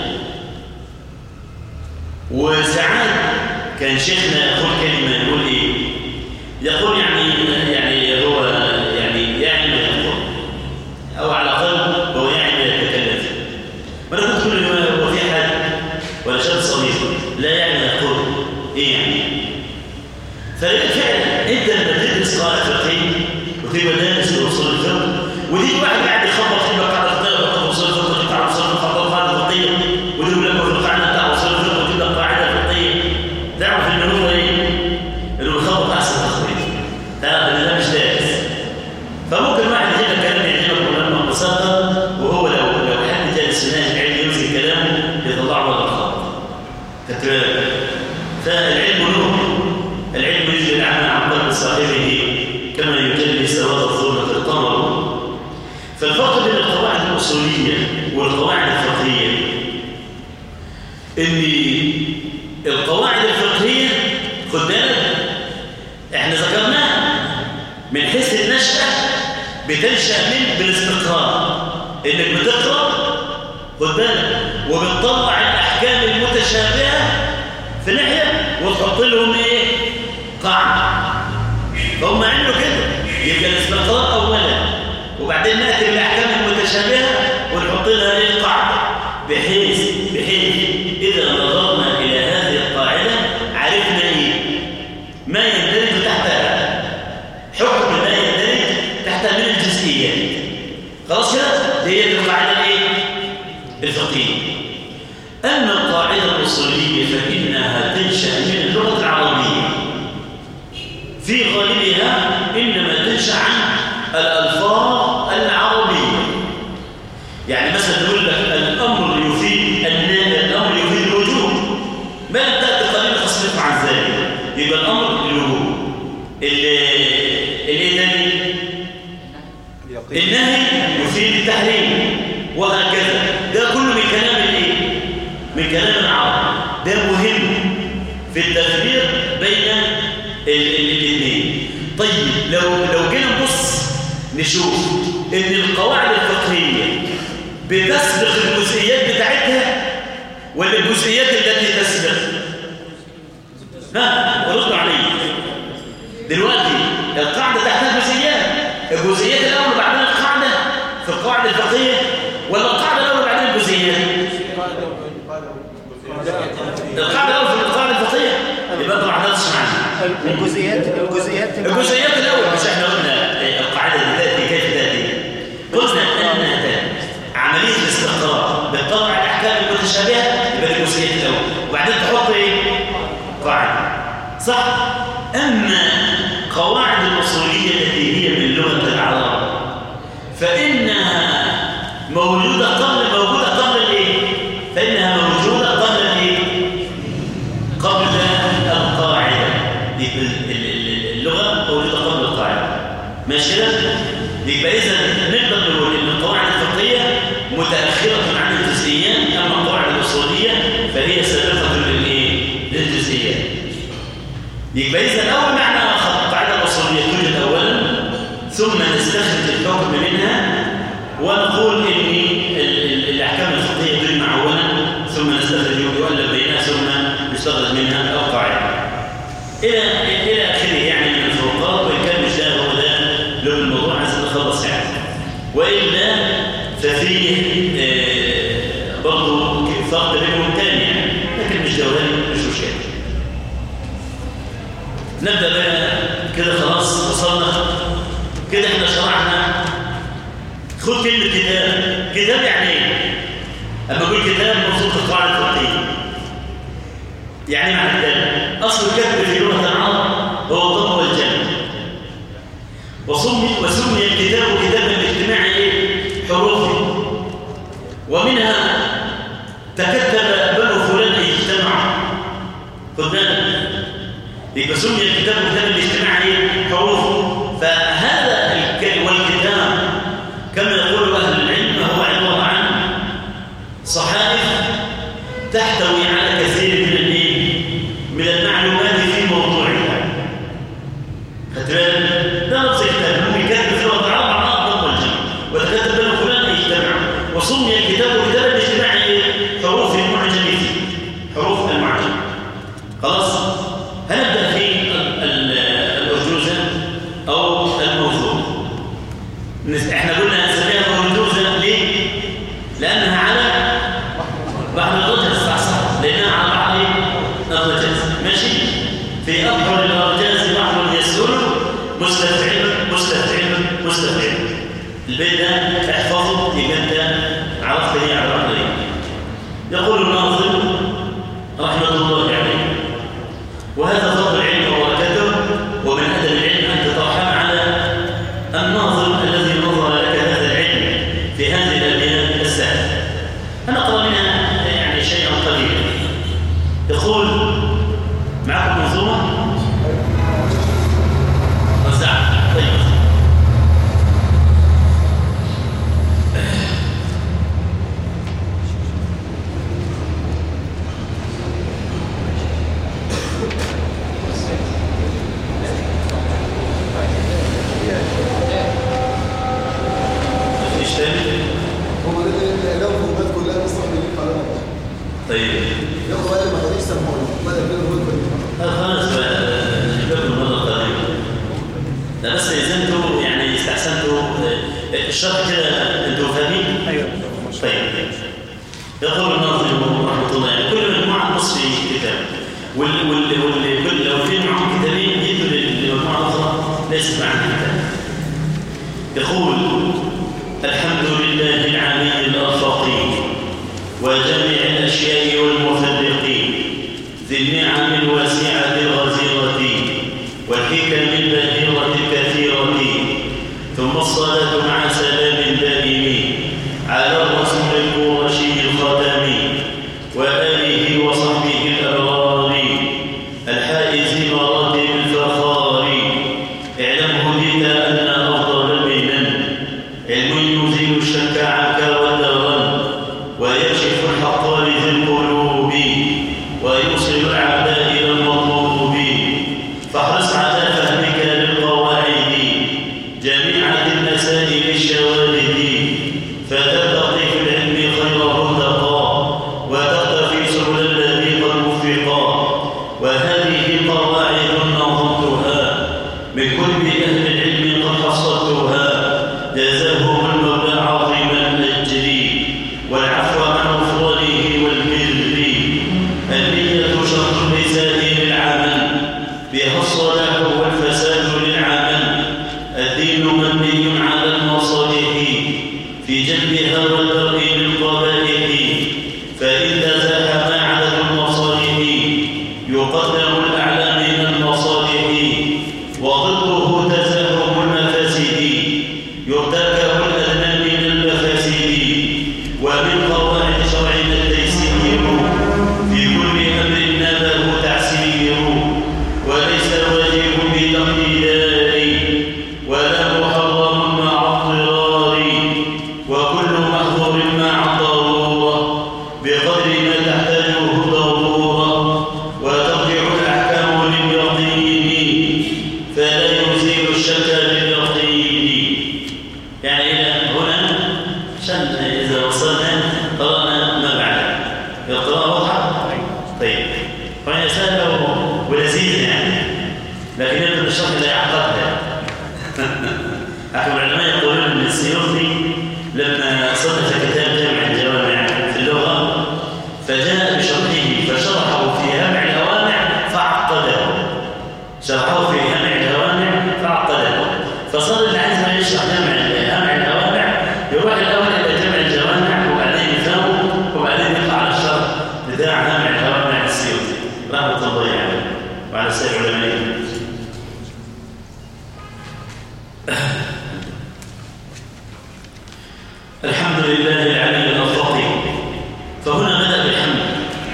وساعات كان شيخنا يقول كلمه يقول ايه يقول يعني يعني هو يعني يعني ما يقول او على الاقل هو يعني ما يتكلم ما انا كنت كل ما هو في حد ولا شاب صغير لا يعني ما يقول ايه يعني فعلا انت لما تدرس قواعد فقهيه وتبقى دارس اصول الفقه ودي واحد قاعد يخبط يبقى قاعده فقهيه اصول الفقه بتاع اصول الفقه قاعده فقهيه ودي يقول لك في القاعده بتاع اصول الفقه وتبقى قاعده فقهيه تعرف ان هو ايه؟ انه بيخبط احسن تخبيط تعرف ان ده مش دارس فممكن واحد يجيب لك كلام يعجبك ولما ببساطه وهو لو لو حد جالس في ناحيه العلم يمسك كلامه يطلعه ولا الخط خدت بالك فالعلم نور العلم يجري الاعمى عن قلب صاحبه كما يجلي سواد الظلمه القمر فالفرق بين القواعد الاصوليه والقواعد الفقهيه ان القواعد الفقهيه خد بالك احنا ذكرناها من حيث النشأة بتنشأ من بالاستقرار انك بتقرأ خد بالك وبتطلع الاحكام المتشابهة في ناحية وتحط لهم ايه قاعدة فهم عملوا كده يبقى الاستقرار اولا وبعدين ناتي بالاحكام المتشابهة ونحط لها ايه قاعدة بحيث بحيث اذا نظرنا الى هذه القاعدة عرفنا ايه ما يندرج تحتها حكم ما يندرج تحت من الجزئيات خلاص كده دي هي القاعده الايه الفقهيه اما القاعده الاصوليه فانها تنشا من اللغه العربيه في غالبها انما تنشا عن الالفاظ العربيه يعني مثلا نقول لك الامر يفيد الامر يفيد الوجوب ما لم تاتي قليلا تصرف عن ذلك يبقى الامر الوجوب الايه تاني النهي يفيد التحريم وهكذا ده كله من كلام الايه من كلام العرب ده مهم في التفريق بين الاثنين طيب لو لو جينا نبص نشوف ان القواعد الفقهيه بتسبق الجزئيات بتاعتها ولا الجزئيات التي تسبق ها ردوا علي دلوقتي القاعده تحتها جزئيات الجزئيات الاول وبعدين القاعده في القواعد الفقهيه ولا القاعده الاول وبعدين الجزئيات القاعده الاول في القواعد الفقهيه يبقى انت ما حضرتش معانا الجزئيات الجزئيات الجزئيات الاول مش احنا قلنا القاعده دي تاتي كيف تاتي قلنا انها تاتي عمليه الاستقرار بتطلع الاحكام المتشابهه يبقى الجزئيات الاول وبعدين تحط ايه قاعده صح اما قواعد الاصوليه التي هي من لغه العرب فانها موجوده قبل موجوده قبل الايه فانها موجوده قبل الايه قبل ماشي كده يبقى اذا نقدر نقول ان القواعد الفقهيه متاخره عن الجزئيات اما القواعد الاصوليه فهي سابقه للايه للجزئيات يبقى اذا اول معنى اخر القاعده الاصوليه توجد اولا ثم نستخرج الحكم منها ونقول ان ال- ال- الاحكام الفقهيه تجمع اولا ثم نستخرج يؤلف بينها ثم يستخرج منها او قاعده الى الى اخره يعني من الفروقات وان كان مش ده هو ده لب الموضوع عايز نخلص يعني والا ففيه آه، برضه فرق بينهم تاني يعني لكن مش دوراني مش مشكله نبدا بقى كده خلاص وصلنا كده احنا شرعنا خد كلمه كتاب كتاب يعني ايه اما اقول كتاب مقصود القواعد الفقهيه يعني إيه معنى كتاب اصل الكتب في لغه العرب هو الضم والجمع وسمي وسمي الكتاب كتابا باجتماع ايه حروفه ومنها تكتب بنو فلان اجتمعوا خد بالك يبقى سمي الكتاب كتابا باجتماع ايه حروفه فهذا الكلمه والكتاب كما يقول اهل العلم هو عباره عن صحائف تحتوي على كثير من الايه من المعلومات في موضوعها خدت بالك ده نفس الكتاب ممكن يكتب في لغه العرب على الضم والجمع وتكتب بين فلان اجتمع وسمي الكتاب كتابا باجتماع إيه؟ حروف المعجم فيه حروف المعجم خلاص هنبدا في ال- ال- الارجوزه او الموضوع نس- احنا قلنا نسميها الارجوزه ليه لانها على بعض الرجل صح صح لانها على بعض الرجل ماشي في اظهر الارجاز بعض يسر مستفعل مستفعل مستفعل البيت ده احفظه يبقى انت عرفت ليه على بعض ليه يقول الناظم رحمه الله عليه وهذا فضل العلم وبركته ومن ادب العلم ان تترحم على الناظم الذي نظر لك هذا العلم في هذه الابيات السهله انا اقرا منها يعني شيئا قليلا يقول معكم منظومه وزعت طيب مفيش تاني هو ده لو الفوجات كلها مستقبلين قرارات طيب لو قال ما تقدرش تسمعوني بدل كده الفوجات كلها هذا خلاص بقى نجيب المرة القادمة لا بس إذا انتوا يعني استحسنتوا آه، الشرح كده انتوا فاهمين؟ ايوه طيب يقول الناظم رحمه الله يعني كل مجموعه نص في كتاب وال وال وال كل لو في معهم كتابين يدوا للمجموعه الاخرى ليست معها كتاب يقول الحمد لله العلي الافاقي وجميع الاشياء والمفرقين ذي النعم الواسعه الغزيره والحكم الباهره الكثيره ثم الصلاه مع سلام دائم على الرسول القرشي الخاتم وآله وصحبه الأبرار الحائز مراتب الفخار اعلم هديت أن أفضل المنن علم يزيل الشك عنك والدرن ويكشف الحق لذي القلوب ويوصل العبد إلى المطلوب فاحرص على فهمك للقواعد جميعة المسائل الشوارد فترتقي في العلم خير مرتقى وتختفي سبل الذي قد وفقا وهذه قواعد نظمتها من كل أهل العلم قد حصلتها جزاهم المولى عظيم الأجر والعفو عن غفرانه والبر النية شرط لسائر العمل بها الصلاح والفساد للعمل الدين مبني على المصالح أحد العلماء يقولون أن السيوطي لما صنف كتاب جامع الجوامع في اللغة فجاء بشرحه فشرحه في هامع الهوامع فعقده شرحه في هامع الهوامع فعقده فصار اللي عايز ما يشرح جامع هامع الهوامع يروح الأول إلى جامع الجوامع وبعدين يفهم وبعدين يطلع على الشرح بتاع هامع الهوامع السيوطي رحمة الله عليه وعلى سائر علمائه الحمد لله العلي الأفضل فهنا بدأ بالحمد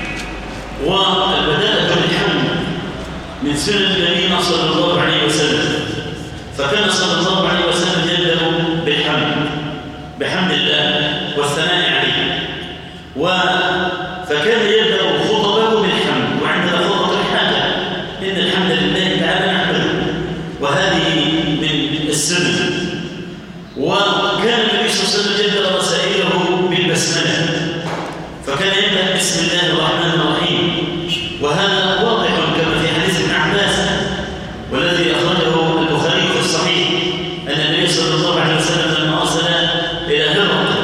والبداءة بالحمد من سنن النبي صلى الله عليه وسلم فكان صلى الله عليه وسلم يبدأ بالحمد بحمد الله والثناء عليه و فكان يبدأ خطبه بالحمد وعندنا خطبة الحاجة إن الحمد لله تعالى نحمده وهذه من السنن وكان النبي صلى الله عليه وسلم يبدا رسائله بالبسمله فكان يبدا بسم الله الرحمن الرحيم وهذا واضح كما في حديث ابن عباس والذي اخرجه البخاري في الصحيح ان النبي صلى الله عليه وسلم لما ارسل الى هرقل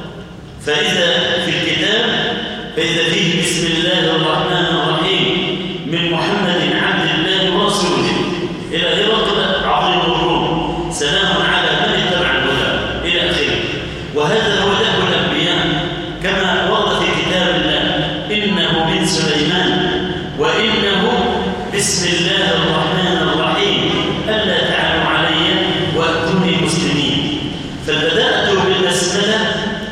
فاذا في الكتاب فاذا فيه بسم الله الرحمن الرحيم من محمد عبد الله ورسوله الى هرقل عظيم الروم سلام على من اتبع الهدى الى اخره وهذا هو دأب الانبياء كما ورد في كتاب الله انه من سليمان وانه بسم الله الرحمن الرحيم الا تعلوا علي واتوني مسلمين فالبدات بالبسمله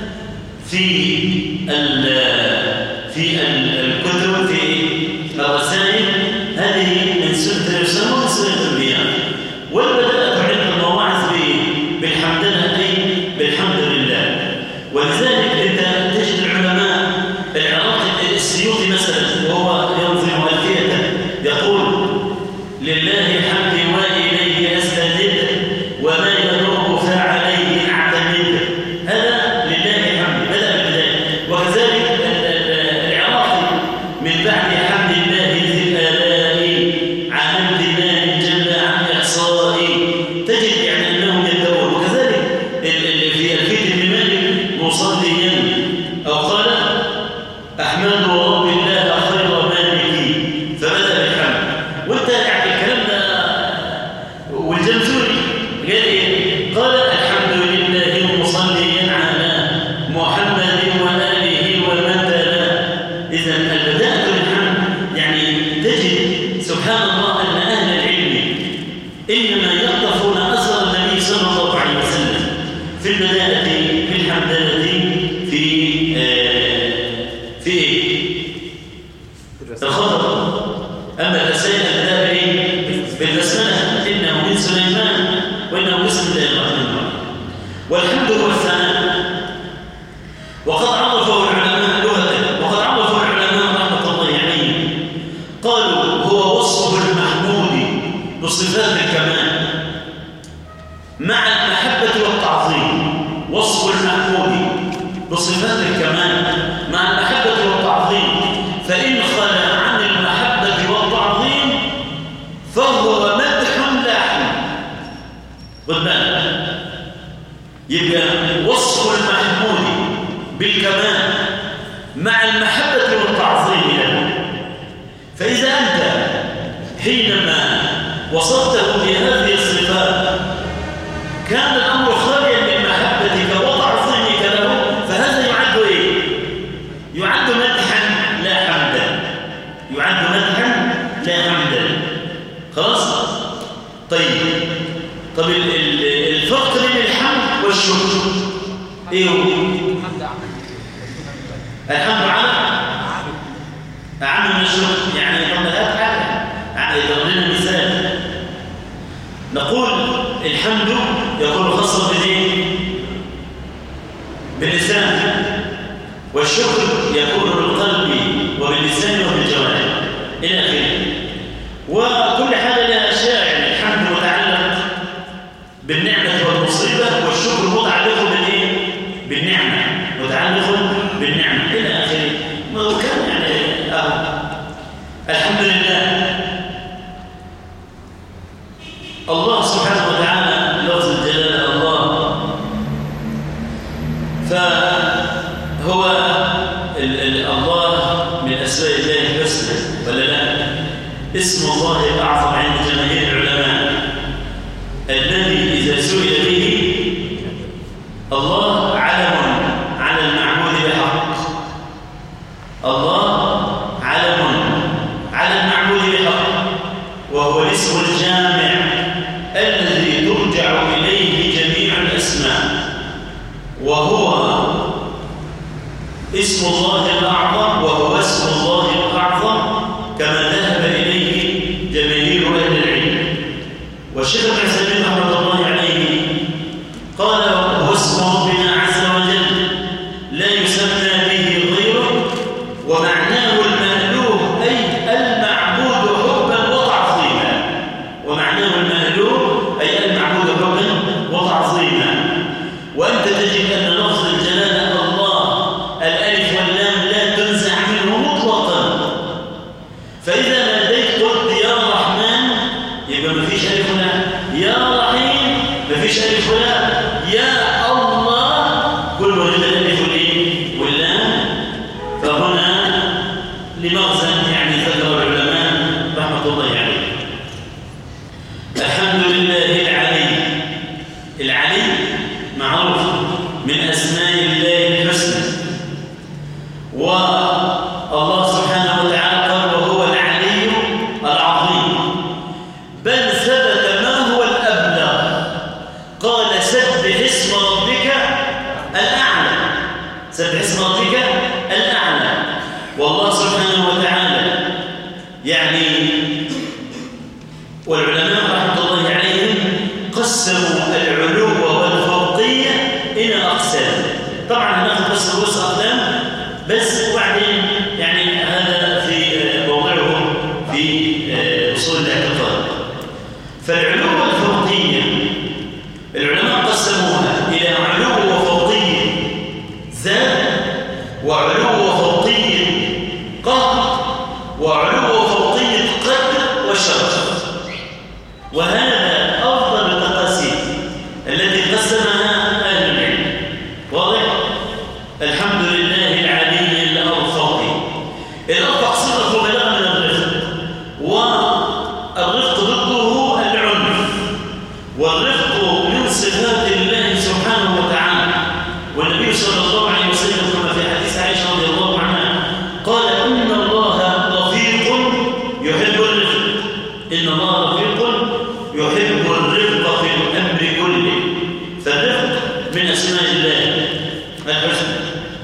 في ال في ال- الكتب في الرسائل هذه من سنة الرسالة ومن سنة الأنبياء والبدأت عند المواعظ ب- بالحمدلله أي بالحمد لله ولذلك أنت تجد العلماء العراقي السيوطي مثلا وهو ينظم ألفيته يقول لله حمدي وإليه أستند وما يدور فعليه أعتمد هذا لله حمدي بدأ بالبداية وكذلك ال- ال- العراقي من بعد حمد الله ذي الآلاء عن امتنان جل عن إحصائي تجد يعني أنهم يدور وكذلك ال- ال- في الفيت بن مالك مصليا أو قال أحمد رب الله خير مالكي فبدأ بالحمد وانت يعني الكلام ده والجمزوري قال ايه قال الحمد لله مصليا على محمد وآله ومن تلا إذا البداءة بالحمد يعني تجد سبحان الله أن أهل العلم إنما يقطفون أثر النبي صلى الله عليه وسلم في البداءة بالحمدلة في آه في إيه؟ الخطر أما الرسائل البداء بالبسملة إنه من سليمان وإنه بسم الله الرحمن الرحيم والحمد هو الثناء وقد عرفه العلماء لغة وقد عرفه العلماء رحمة الله عليهم قالوا هو وصف المحمود بصفات الكمال مع المحبة والتعظيم وصف المحمود بصفات الكمال مع المحبة والتعظيم فإن خلى عن المحبة والتعظيم فهو مدح لا حمد خد بالك يبقى وصف المحمود بالكمال مع المحبة والتعظيم له فإذا أنت حينما وصفته بهذه الصفات كان الأمر خاليا من محبتك وتعظيمك له فهذا يعد إيه؟ يعد مدحا لا حمدا يعد مدحا لا حمدا خلاص؟ طيب طب ال- ال- الفرق بين الحمد والشكر ايه هو؟ الحمد على أعم من الشكر يعني طب هات حاجة يعني يضرب لنا مثال نقول الحمد يكون خاصا بالايه؟ باللسان والشكر يكون بالقلب وباللسان وبالجوارح إلى آخره وكل حاجة لها أشياء يعني الحمد متعلق بالنعمة والمصيبة والشكر متعلق بالإيه؟ بالنعمة متعلق بالنعمة إلى آخره ما هو كان يعني أهو الحمد لله الله سبحانه وتعالى اسم الله الأعظم عند جماهير العلماء الذي إذا سئل به الله علم على المعبود بحق الله علم على المعبود بحق وهو الاسم الجامع الذي ترجع إليه جميع الأسماء وهو اسم الله الأعظم وهو اسم الله الأعظم كما ذهب إليه جماهير أهل العلم والشيخ ابن عثيمين رحمه الله عليه قال هو اسم ربنا عز وجل لا يسمى به غيره ومعناه المألوه أي المعبود حبا وتعظيما ومعناه المألوه أي المعبود حبا وتعظيما وأنت تجد أن لفظ الجلالة الله الألف واللام لا تنزع منه مطلقا فإذا ناديت قلت يا رحمن يبقى ما فيش ألف ولا يا رحيم ما فيش ألف ولا يا الله كل وجد الألف والإيه واللام فهنا لمغزى يعني ذكر العلماء رحمة الله عليه الحمد لله العلي العلي معروف من أسماء الله الحسنى والله سبحانه وتعالى قال وهو العلي العظيم بل ثبت ما هو الأبلغ قال سبح اسم ربك الأعلى سبح اسم ربك الأعلى والله سبحانه وتعالى يعني والعلماء رحمة الله عليهم قسموا العلو والفوقية إلى أقسام طبعا هناخد بس رؤوس أقلام بس وبعدين يعني هذا في موضعه في أصول الاعتقاد فالعلو والفوقية العلماء قسموها إلى علو وفوقية ذات وعلو وفوقية قهر وعلو وفوقية قدر وشرف وهذا أفضل التقاسيم التي قسمها أهل العلم واضح؟ الحمد لله العلي الأرفق الأرفق صفة مبالغة من الرفق والرفق ضده العنف والرفق من صفات الله سبحانه وتعالى والنبي صلى الله عليه وسلم كما في حديث عائشة رضي الله عنها قال إن الله رفيق يحب الرفق إن الله رفيق يحب الرفق في الأمر كله فالرفق من أسماء الله الحسنى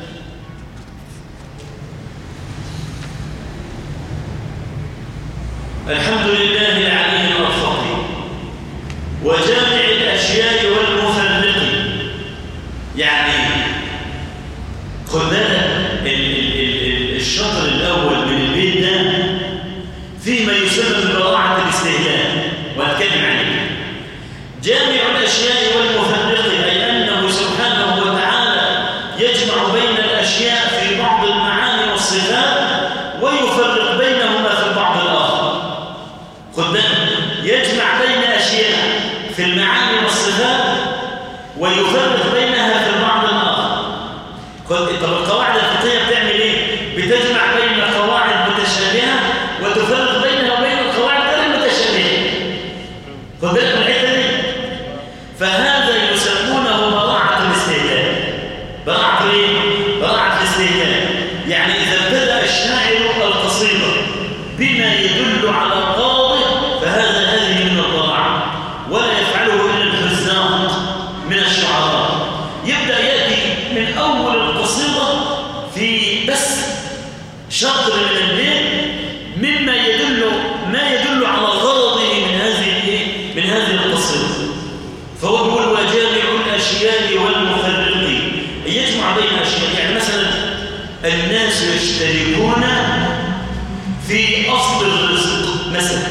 الحمد لله العلي الأرفق وجامع الأشياء والمفرق يعني خد بالك ال- ال- ال- الشطر الأول من البيت ده فيما يسمى ببراعة الاستهلاك وهتكلم عليه جامع الأشياء والمفرق أي أنه سبحانه وتعالى يجمع بين الأشياء في بعض المعاني والصفات ويفرق بينهما في البعض الآخر خد بالك يجمع بين أشياء في المعاني والصفات ويفرق بينها في البعض الآخر خد طب القواعد الفقهية بتعمل إيه؟ بتجمع بين قواعد متشابهة وتفرق بينها وبين القواعد غير المتشابهة خد بالك من الحتة دي فهذا يسمونه براعة الاستهلاك براعة ايه؟ براعة الاستهلاك يعني إذا ابتدأ الشاعر القصيدة بما يدل على قاضي فهذا هذه من البراعة ولا يفعله إلا الحزاق من الشعراء يبدأ يأتي من أول القصيدة في بس شطر من البيت مما يدل ما يدل على غرضه من هذه الايه؟ من هذه القصيدة فهو بيقول وجامع الأشياء والمفرقين يجمع بين أشياء يعني مثلا الناس يشتركون في أصل الرزق مثلا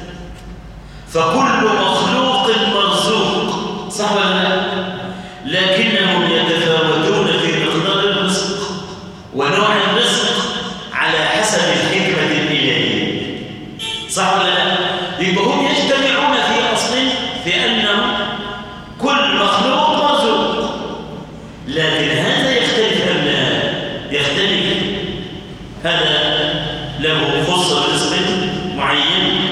فكل مخلوق مرزوق صح ولا لا؟ لكنهم يتفاوتون في مقدار الرزق ونوع الرزق على حسب الحكمة الإلهية صح ولا لا؟ يبقى هم يجتمعون في أصل في أنه كل مخلوق مرزوق لكن هذا يختلف أم لا؟ يختلف هذا له خص رزق معين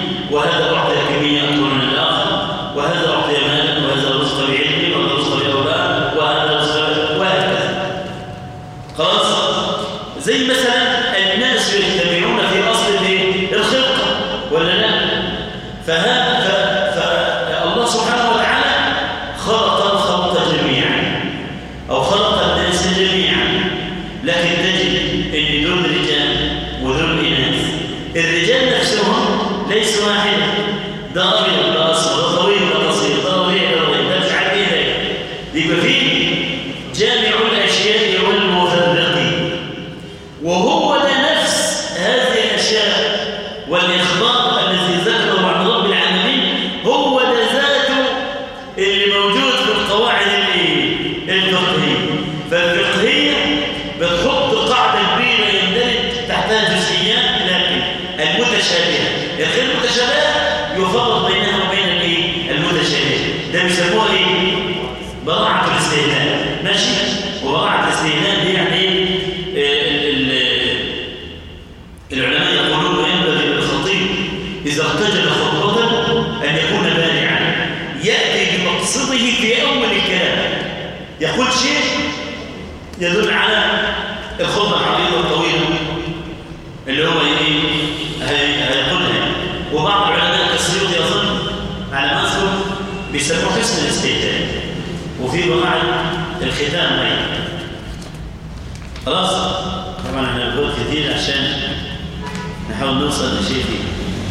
خلق الخلق جميعا أو خلق الناس جميعا لكن تجد أن دول رجال ودول إناث الرجال نفسهم ليسوا واحدا ده أبيض ده أصفر ده طويل ده قصير ده رفيع ده رفيع ده مش عارف إيه ده يبقى فيه جامع الأشياء والمفرق وهو ده نفس هذه الأشياء والإخبار الذي ذكره عن رب العالمين هو ده ذاته اللي موجود في القواعد الإيه؟ الفقهية فالفقهية بتحط قاعدة كبيرة يندرج تحتها جزئيات لكن المتشابهة الغير المتشابهة يفرق بينها وبين الايه؟ المتشابهة ده بيسموها ايه؟ براعة الاستهلال ماشي؟ وبراعة الاستهلال دي يعني ايه؟ ال- ال- العلماء يقولون وينبغي للخطيب إذا ارتجل خطبة أن يكون بارعا يأتي بمقصده في أول الكلام يقول شيء يدل على الخطبة العريضة الطويلة اللي هو ايه هي- هيقولها وبعض العلماء كالسيوطي يظن على ما اذكر بيسموه حسن الاستهتار وفي براعة الختام أيضا خلاص طبعا احنا بنقول كتير عشان نحاول نوصل لشيء فيه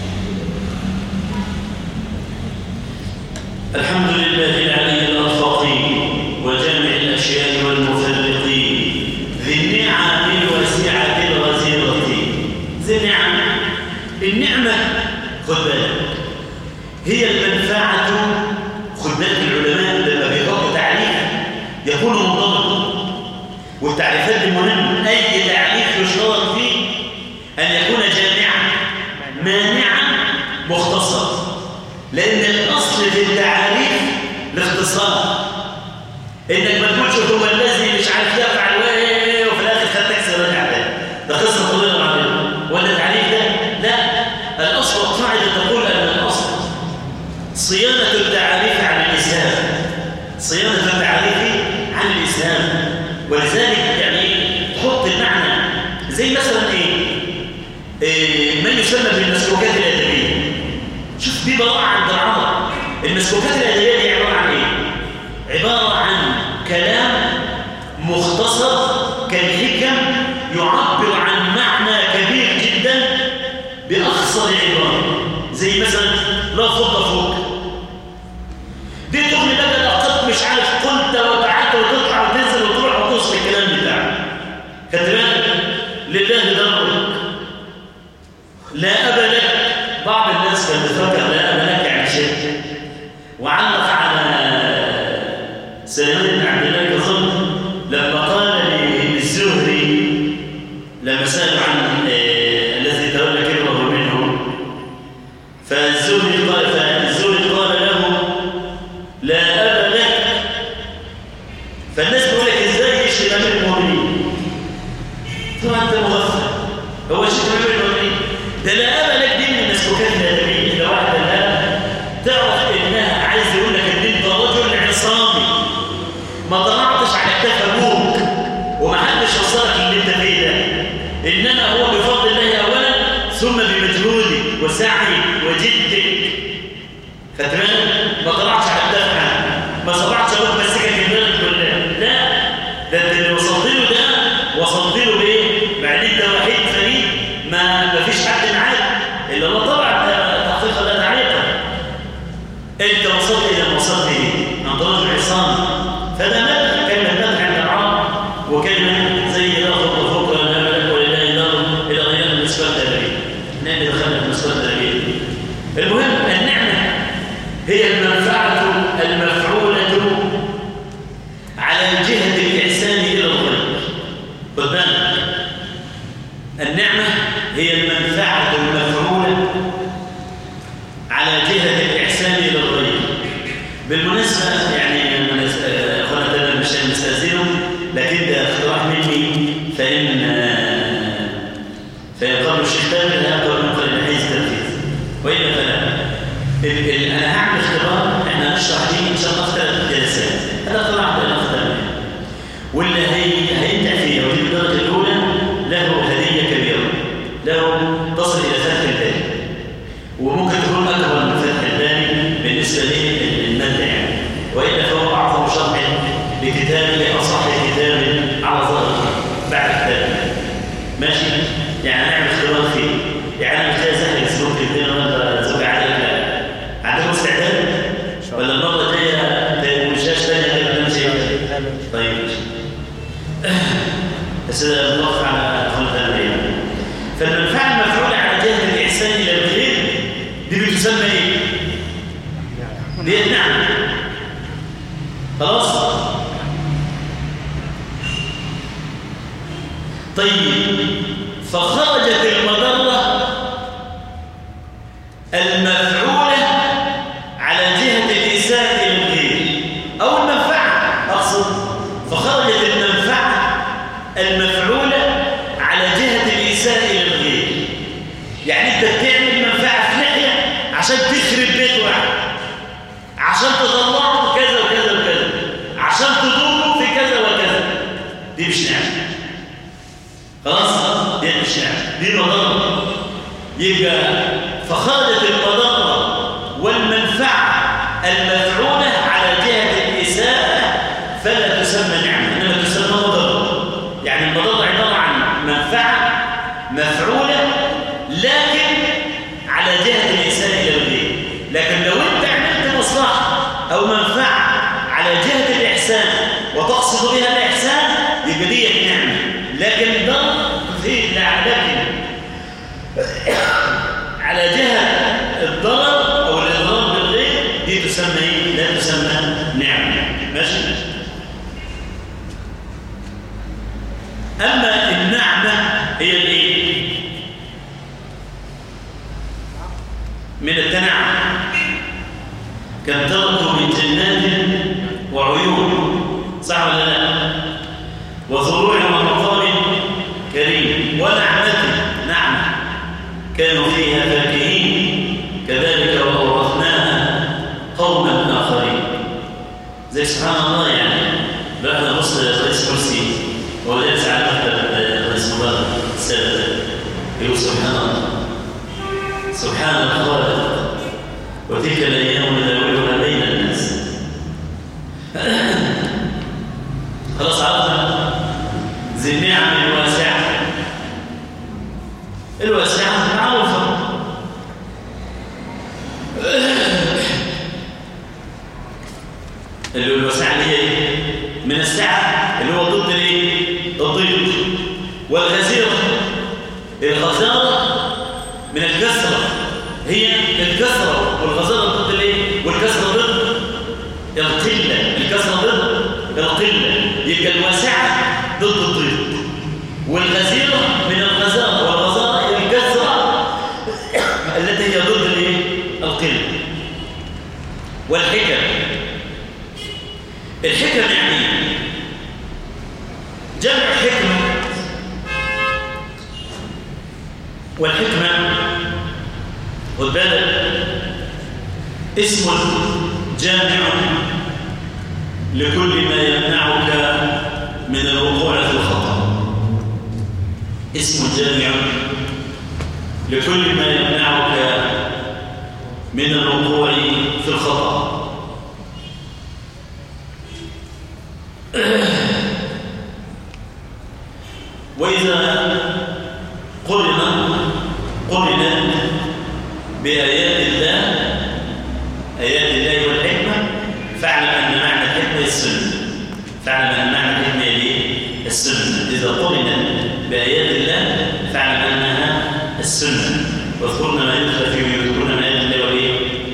الحمد لله العلي الأرفقي وجامع الأشياء والمفرقين ذي النعم الواسعة الغزيرة ذي النعم النعمة خد بالك هي المنفعة خد بالك العلماء لما بيحطوا تعريف يكون منضبط والتعريفات دي مهمة أي تعريف يشترط فيه أن يكون جامعا مانعا مختصرا لأن الأصل في التعاريف الاختصار إنك ما تقولش هو الذي مش عارف يفعل وايه وفي الآخر خد تاكسي راجع تاني ده قصة طويلة معلومة ولا التعريف ده؟ لا الأصل القاعدة تقول أن الأصل صيانة التعاريف عن الإسلام صيانة التعاريف عن الإسلام ولذلك يعني تحط المعنى زي مثلا إيه, إيه ما يسمى بالمسلوكات الأدبية شوف دي براءة عند العرب المسلوكات الأدبية دي عبارة عن إيه؟ عبارة عن كلام مختصر كالحكم يعبر عن معنى كبير جدا بأخصر عبارة زي مثلا لا فضة فوق دي تغني بدل أقط مش عارف قلت وقعدت وتطلع وتنزل وتروح وتوصل الكلام بتاعك خدت بالك لله درك لا أبا لك بعض الناس كان بيفكر لا أبا لك يعني شيء وعلق على سليمان بن عبد الله كظن لما قال للزهري لما سألوا عن آه، الذي تولى كبره منهم فالزهري قال فالزهري قال له لا أبا لك فالناس بيقول لك ازاي يشتم امير المؤمنين طبعا انت مغفل هو يشتم امير المؤمنين ده لا أبا لك دي من المسلوكات الادبيه ده واحده لا تعرف انها عايز يقول لك ان انت رجل عصامي ما طلعتش على كتاف ابوك ومحدش وصلك اللي انت فيه ده انما هو بفضل الله اولا ثم بمجهودك وسعيك وجدك خدت بالك ما طلعتش على الدفعه ما صبعتش ابوك مسكك البلد كلها لا ده انت اللي وصلت له ده وصلت له بايه؟ مع ان انت وحيد فريد ما ما فيش حد معاك الا الله طبعا ده تحقيقا لا تعليقا انت وصلت الى ما وصلت اليه انت رجل عصام فده مدح كلمه مدح عند العرب وكلمه زي لا فوق فوق ولا لا ملك ولله دار الى غير المسكات الادبيه نحن دخلنا في المسكات الادبيه المهم النعمه هي المنفعه المفعوله على جهه الاحسان الى الغير خد بالك النعمه هي المنفعه المفعوله على جهة الإحسان إلى الغير بالمناسبة يعني المناس- آه، أخوانا تمام مش نستأذنهم لكن ده اقتراح مني فإن آه، فإن قبل الشيخ تامر لا يقبل من قبل حيز التنفيذ وإلا فلا ال- ال- أنا هعمل اختبار إحنا هنشرح فيه إن شاء الله في ثلاث جلسات هذا اقتراح عند الأخ تامر واللي هي هينجح فيها ودي الدرجة الأولى له هدية كبيرة له تصل إلى فتح الباري وممكن تكون أكبر من فتح الباري بالنسبة للمادة يعني وإلا فهو بكتاب أصح كتاب على ظهر بعد كتاب ماشي يعني هنعمل اختبار فيه يعني انا مش جاي اسهل اسلوب كلمتين ولا زوج عليك لا عندكم استعداد ولا المره الجايه مش ثانيه غير اللي انا شايفها طيب ماشي بس نوقف على اخواننا الأنبياء فالمنفعه المفعوله على جهه الاحسان الى الغير دي بتسمى ايه؟ دي نعم خلاص طيب فخرجت المضرة المفعولة على جهة الإساءة للغير أو المنفعة أقصد فخرجت المنفعة المفعولة على جهة الإساءة للغير يعني أنت بتعمل منفعة في ناحية عشان تخرب بيت واحد عشان تطلعه كذا وكذا وكذا عشان تضره في كذا وكذا دي مش نعمة خلاص دي مش نعمة دي مضرة يبقى فخرجت المضرة والمنفعة المفعولة على جهة الإساءة فلا تسمى نعمة إنما تسمى مضرة يعني المضرة عبارة عن منفعة مفعولة لكن على جهة الإساءة إلى الغير لكن لو أنت عملت مصلحة أو منفعة على جهة الإحسان وتقصد بها الإحسان يبقى دي نعمة لكن ضر في لكن على جهة الضرر أو الإضرار بالغير دي تسمى إيه؟ لا تسمى نعمة ماشي أما النعمة هي الإيه؟ من التنعم كم تركوا من جنات وعيون صح ولا لا وزروع ومقام كريم ونعمة نعمة كانوا فيها فاكهين كذلك وأورثناها قوما آخرين زي سبحان الله يعني بعد نص رئيس مرسي وهو جالس على مكتب رئيس مبارك السادة يقول سبحان الله سبحان الخالق وتلك الأيام نداولها بين الناس خلاص عرفنا ذي النعم الواسعة الواسعة معروفة اللي هو الواسعة اللي هي ايه؟ من السعة اللي هو ضد الايه؟ الضيق والغزيرة الغزارة من الكسرة هي الكسرة والغزارة ضد الايه؟ والكسرة ضد القلة الكسرة ضد القلة يبقى الواسعة ضد الضيق والغزيرة من الغزارة والغزارة هي الكسرة التي هي ضد الايه؟ القلة والحكم الحكم يعني جمع حكمة والحكمة خد بالك اسم جامع لكل ما يمنعك من الوقوع في الخطأ اسم جامع لكل ما يمنعك من الوقوع في الخطأ وإذا قرن قرن بآيات الله آيات الله والحكمة فاعلم أن معنى الحكمة السنة فاعلم أن معنى الحكمة هي السنة إذا قرن بآيات الله فاعلم أنها السنة واذكرن ما يدخل في ويذكرن من آيات الله والإيه؟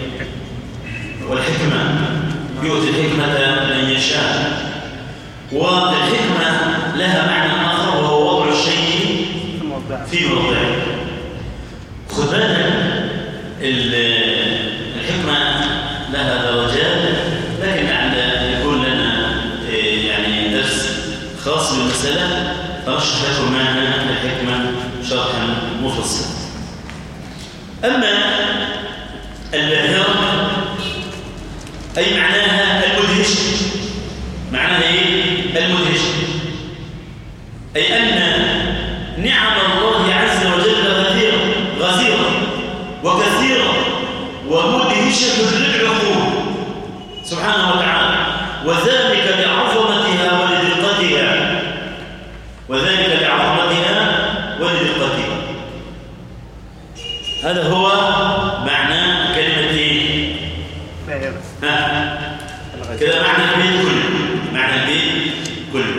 والحكمة يؤتي الحكمة من يشاء والحكمة لها معنى آخر وهو وضع الشيء في موضعه خذ بالك الحكمة لها درجات لكن عند يكون لنا يعني درس خاص بالمسألة فأشرح لكم معنى الحكمة شرحا مفصلا أما الباهرة أي معناها المدهش معناها إيه؟ المدهش أي أن نعم الله عز وجل غزيرة غزيرة وكثيرة ومدهشة للعقول سبحانه وتعالى وذلك لعظمة هذا هو معنى كلمة ايه؟ فاهم ها؟ كده معنى البيت كله معنى البيت كله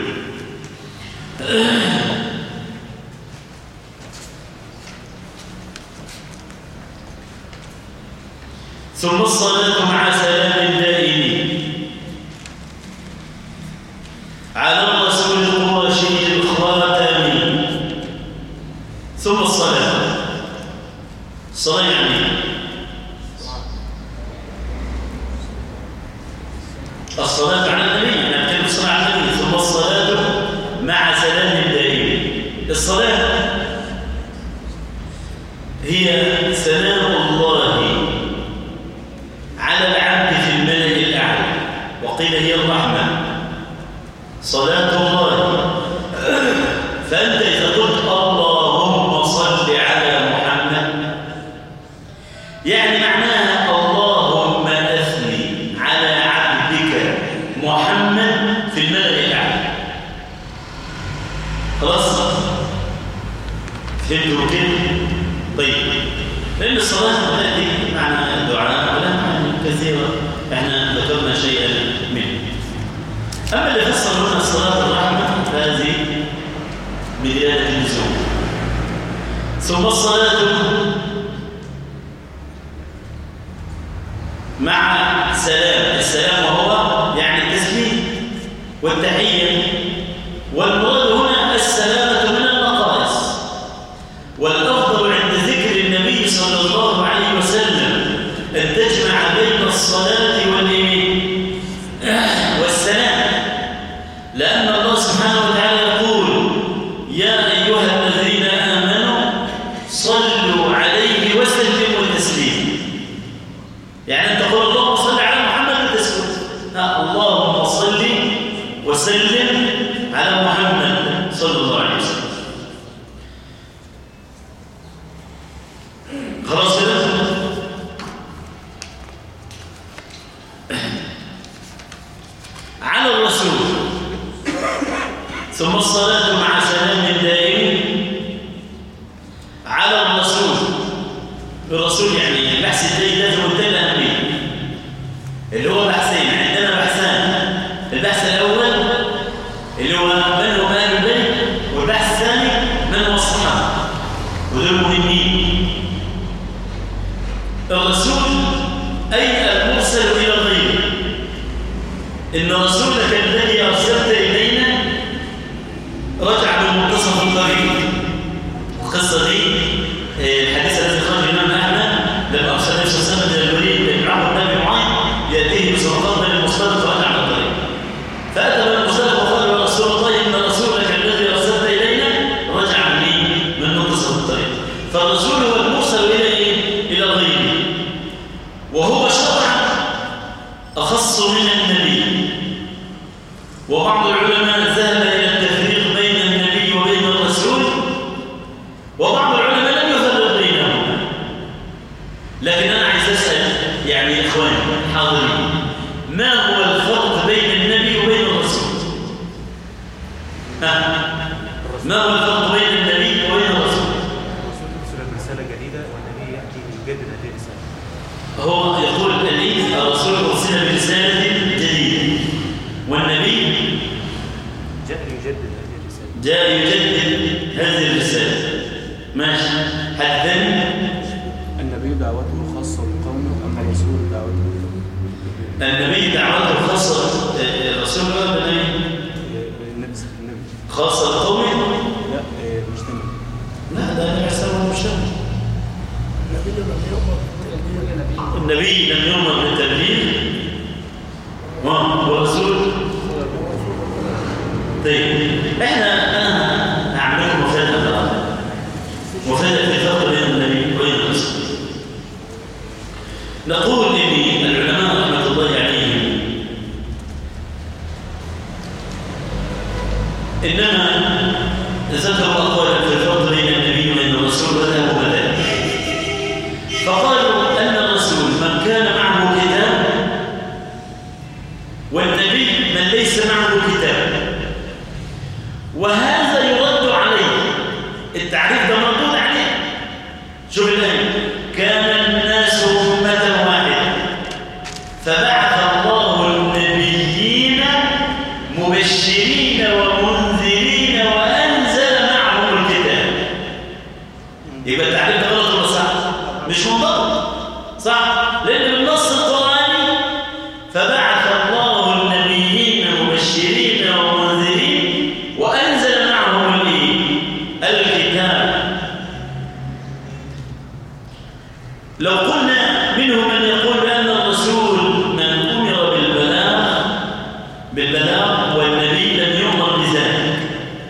ثم الصلاة مع سلام دائم على الرسول القرشي الخاتم ثم الصلاة الصلاة يعني إيه؟ الصلاة على النبي أنا أتكلم الصلاة على النبي ثم الصلاة مع سلام دائم الصلاة هي سلام الله على العبد في الملأ الأعلى وقيل هي الرحمة صلاة الله فأنت إذا قلت اللهم صل على محمد يعني معناها اللهم أثني على عبدك محمد في الملأ الأعلى خلاص فهمتوا كده طيب لأن الصلاة تأتي معنى الدعاء ولا معاني كثيرة احنا ذكرنا شيئا منه أما اللي فسر هنا الصلاة الرحمة فهذه بداية النزول ثم الصلاة مع سلام السلام وهو يعني التسليم والتحية والمراد هنا السلامة من النقائص والأفضل عند ذكر النبي صلى الله عليه وسلم أن تجمع بين الصلاة والإيه؟ والسلام لأن الله سبحانه وتعالى يقول يا أيها الذين آمنوا صلوا عليه وسلموا تسليما يعني أنت تقول اللهم صل على محمد وتسكت لا اللهم صل وسلم على محمد صلى الله عليه وسلم خلاص كده على الرسول ثم الصلاة مع سلام دائم على الرسول الرسول يعني البحث الدائم لازم منتهي أهمية اللي هو بحثين عندنا بحثان البحث الأول اللي هو من هم أهل البيت والبحث الثاني من هو الصحابة ودول مهمين الرسول أي المرسل إلى الغيب إن رسولك الذي أرسلت إلينا رجع من منتصف الطريق القصة دي آه، الحديث الذي خرج الإمام أحمد لما أرسل النبي صلى الله عليه وسلم إلى الوليد بن عمرو بن أبي معاذ يأتيه بصدقات من المصطلق فرجع من الطريق فأتى من المصطلق وقال يا رسول الله إن رسولك الذي أرسلت إلينا رجع مني من منتصف الطريق فالرسول هو المرسل إلى إيه؟ إلى الغيب وهو شرعا أخص من النبي وبعض العلماء ذهب إلى التفريق بين النبي وبين الرسول وبعض العلماء لم يفرق بينهما لكن أنا عايز أسأل يعني إخواني حاضرين ما هو الفرق بين النبي وبين الرسول؟ ها؟ ما هو الفرق بين النبي وبين الرسول؟ الرسول يرسل برسالة جديدة والنبي يأتي يجدد هذه الرسالة هو يقول الإيد الرسول أرسل برسالة جديدة والنبي جاء ليجدد هذه الرسالة جاء يجدد هذه الرسالة ماشي حد ثاني النبي دعوته خاصة بقومه أما الرسول دعوته النبي دعوته خاصة آه، الرسول قال النبي النبي النبي خاصة بقومه لا آه، مش نبي لا ده النبي صلى الله عليه وسلم النبي لم يؤمر بالتبليغ والرسول طيب احنا انا هعمل لكم مفاجاه بقى مفاجاه في الفرق بين النبي وبين الرسول نقول ان العلماء رحمه الله عليهم انما ذكروا اقوالا في الفرق بين النبي وبين الرسول وذهبوا كذلك فقالوا ان الرسول من كان معه كتاب والنبي من ليس معه كتاب وهذا يرد عليه التعريف ده مردود عليه شوف الآية مبشرين ومنذرين وأنزل معهم الكتاب يبقى التعليم ده غلط ولا صح؟ مش منضبط صح؟ لأن بالنص القرآني فبعث الله النبيين مبشرين ومنذرين وأنزل معهم الإيه؟ الكتاب لو قلنا منهم من يقول بأن الرسول من أمر بالبلاغ بالبلاغ والنبي لم يؤمر بذلك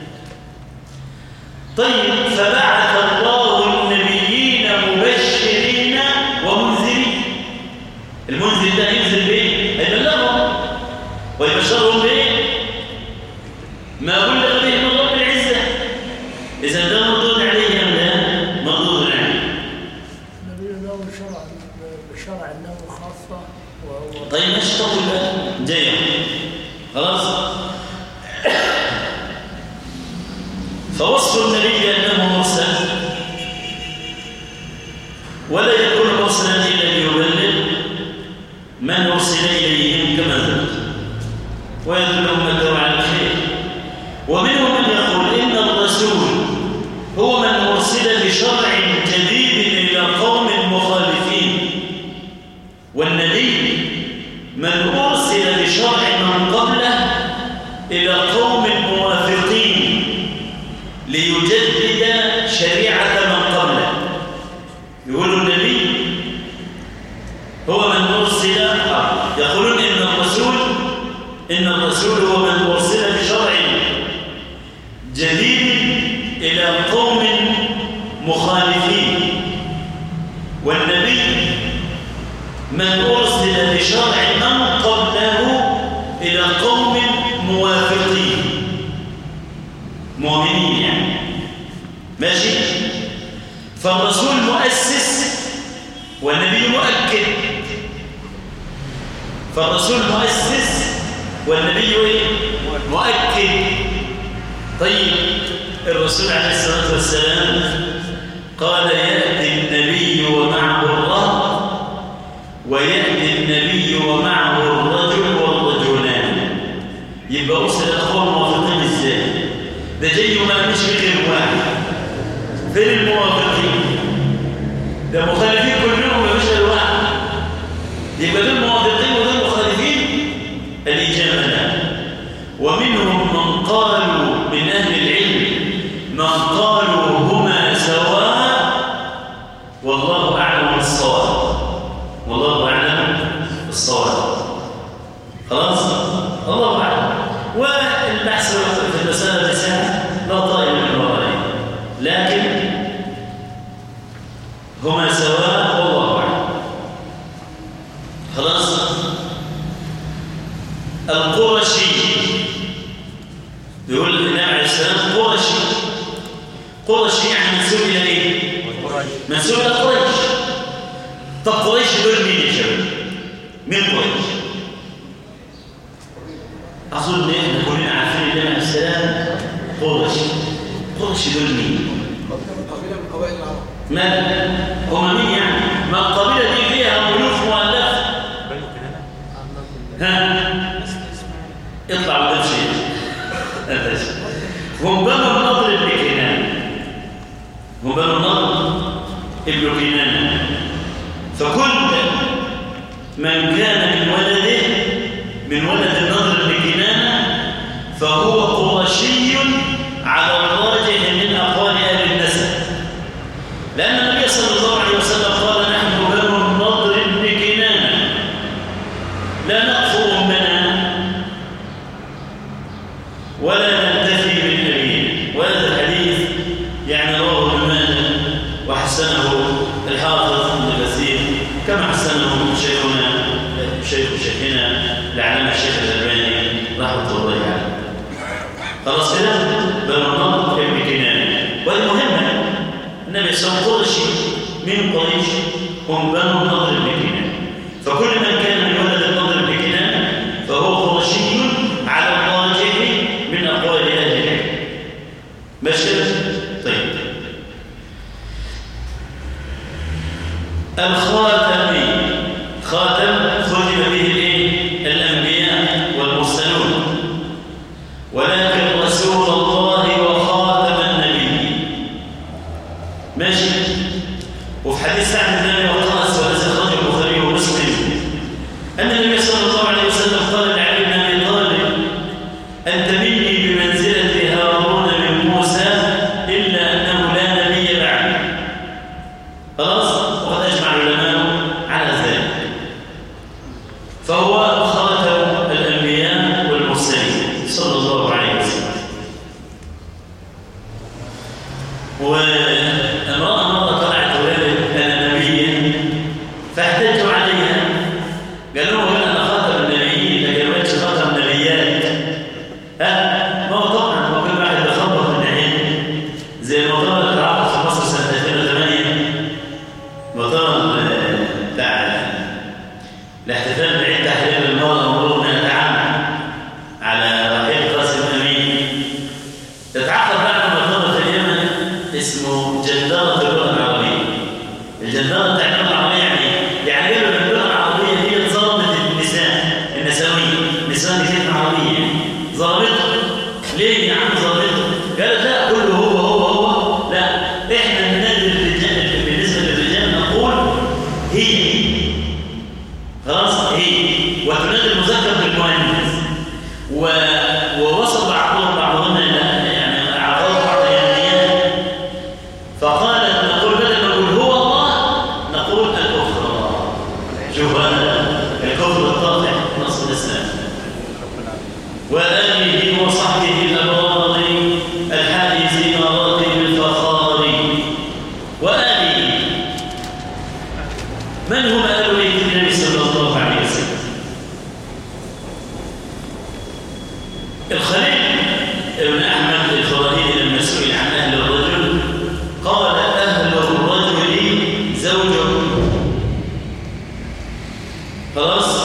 طيب فبعث الله النبيين مبشرين ومنذرين المنذر ده ينزل بايه؟ هيبلغهم ويبشرهم بايه؟ ما بلغ به من رب العزه اذا ده مردود عليه ام لا؟ مردود عليه النبي له شرع بشرع له خاصة وهو طيب ماشي طول بقى جاي خلاص فوصف النبي انه مرسل ولا يكون مرسلا الا ليبلغ من ارسل اليهم كما ذكر ويدل امته على الخير ومنهم من يقول ان الرسول هو من ارسل بشرع جديد الى قوم مخالفين والنبي من أرسل بشرع من قبله إلى قوم موافقين ليجدد شريعة من قبله يقول النبي هو من أرسل آه، يقولون إن الرسول إن الرسول هو من أرسل بشرع جديد إلى قوم مخالفين والنبي من أرسل بشرع من قبله إلى قوم موافقين مؤمنين يعني ماشي فالرسول مؤسس والنبي مؤكد فالرسول مؤسس والنبي إيه؟ مؤكد طيب الرسول عليه الصلاة والسلام قال يأتي النبي ومعه الرهط ويأتي النبي ومعه الرجل والرجلان يبقى أرسل أخوة موافقين إزاي ده جاي وما مش غير واحد فين الموافقين ده مخالفين كلهم ما فيش غير واحد يبقى دول موافقين ودول مخالفين الإجابة لا ومنهم من قالوا من أهل العلم من قالوا هما سواء والله أعلم بالصواب والله أعلم بالصواب خلاص الله أعلم والبحث في المسألة سهل لا طائل من ورائه لكن هما سواء والله أعلم خلاص القرشي يقول النبي عليه السلام قرشي قرشي يعني منسوب إلى إيه؟ منسوب إلى قريش طب قريش دول مين يا شباب؟ مين قريش؟ أظن إن إحنا كلنا عارفين النبي عليه السلام قرش قرش دول مين؟ قبيلة من قبائل العرب ما هم مين يعني؟ ما القبيلة دي فيها ألوف مؤلفة بنو كنانة ها؟ اطلع قدام شيء هذا شيء. هم بنو النضر ابن كنانة هم بنو النضر ابن كنانة فكل من كان من ولده من ولد النضر ابن كنانة فهو قرشي على الراجح من أقوال أهل النسب لأن النبي صلى الله عليه وسلم قال نحن بنو النضر ابن كنانة لا نقف أمنا ولا ننتفي بالنبي وهذا الحديث يعني رواه ابن ماجه وحسنه الحافظ ابن كثير كما حسنه شيخنا شيخ شيخنا العلامه الشيخ الالباني رحمه الله عليه خلاص كده بنو النضر ابن كنانه والمهم النبي صلى الله عليه وسلم قرشي من قريش هم بنو النضر بن كنانه فكل من كان من ولد النضر بن كنانه فهو قرشي على الراجح من اقوال اهل العلم ماشي كده؟ طيب الخاتمي خاتم ختم به الايه الانبياء والمرسلون جزيرة عربية ظلمته ليه يا عم ظلمته؟ قال لا كله هو هو هو لا احنا ننادي الرجال بالنسبة للرجال نقول هي خلاص هي وتنادي المذكر بالمؤنث و... ووصل بعضهم بعضهم الى يعني اعراض بعض اليمنيات فقالت نقول بدل ما نقول هو الله نقول الاخرى شوف هذا الكفر القاطع نصب الاسلام وآله وصحبه الأبرار الحائز مراتب الفخار وآله من هم آل بيت النبي صلى الله عليه وسلم الخليل ابن أحمد الفراهيدي لما سئل عن أهل الرجل قال أهل الرجل زوجه خلاص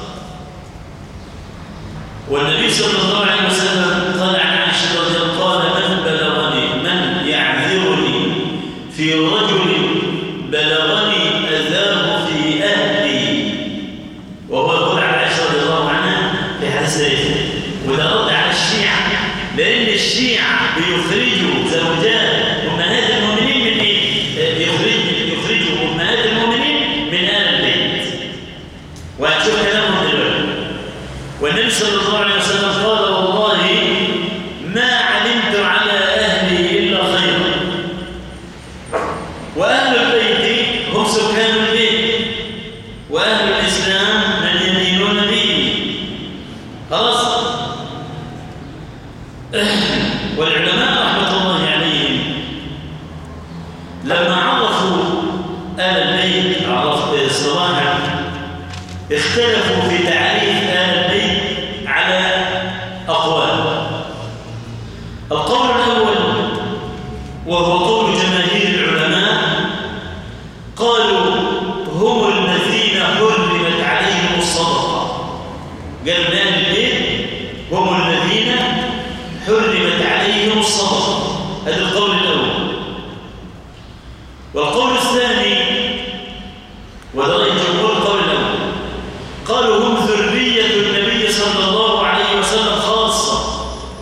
والنبي صلى الله عليه وسلم قال عن عائشة رضي الله قال من بلغني من يعذرني في رجل بلغني أذاه في أهلي وهو يقول عن عائشة رضي الله عنها في حديث وده رد على الشيعة لأن الشيعة بيخرجوا زوجات أمهات المؤمنين من إيه؟ يخرج يخرجوا أمهات المؤمنين من آل البيت وهتشوف كلامهم دلوقتي والنبي صلى الله عليه وسلم قال والله ما علمت على أهلي إلا خيرا وأهل البيت هم سكان البيت وأهل الإسلام من يدينون به خلاص والعلماء رحمة الله عليهم لما عرفوا آل البيت عرف صراحة اختلفوا في تعريف آل البيت على أقوال القول الأول وهو قول جماهير العلماء قالوا هم الذين حرمت عليهم الصدقة قالوا آل البيت هم الذين حرمت عليهم الصدقة هذا القول الأول والقول الثاني وده رأي جمهور القول الأول قالوا هم ذرية النبي صلى الله عليه وسلم خاصة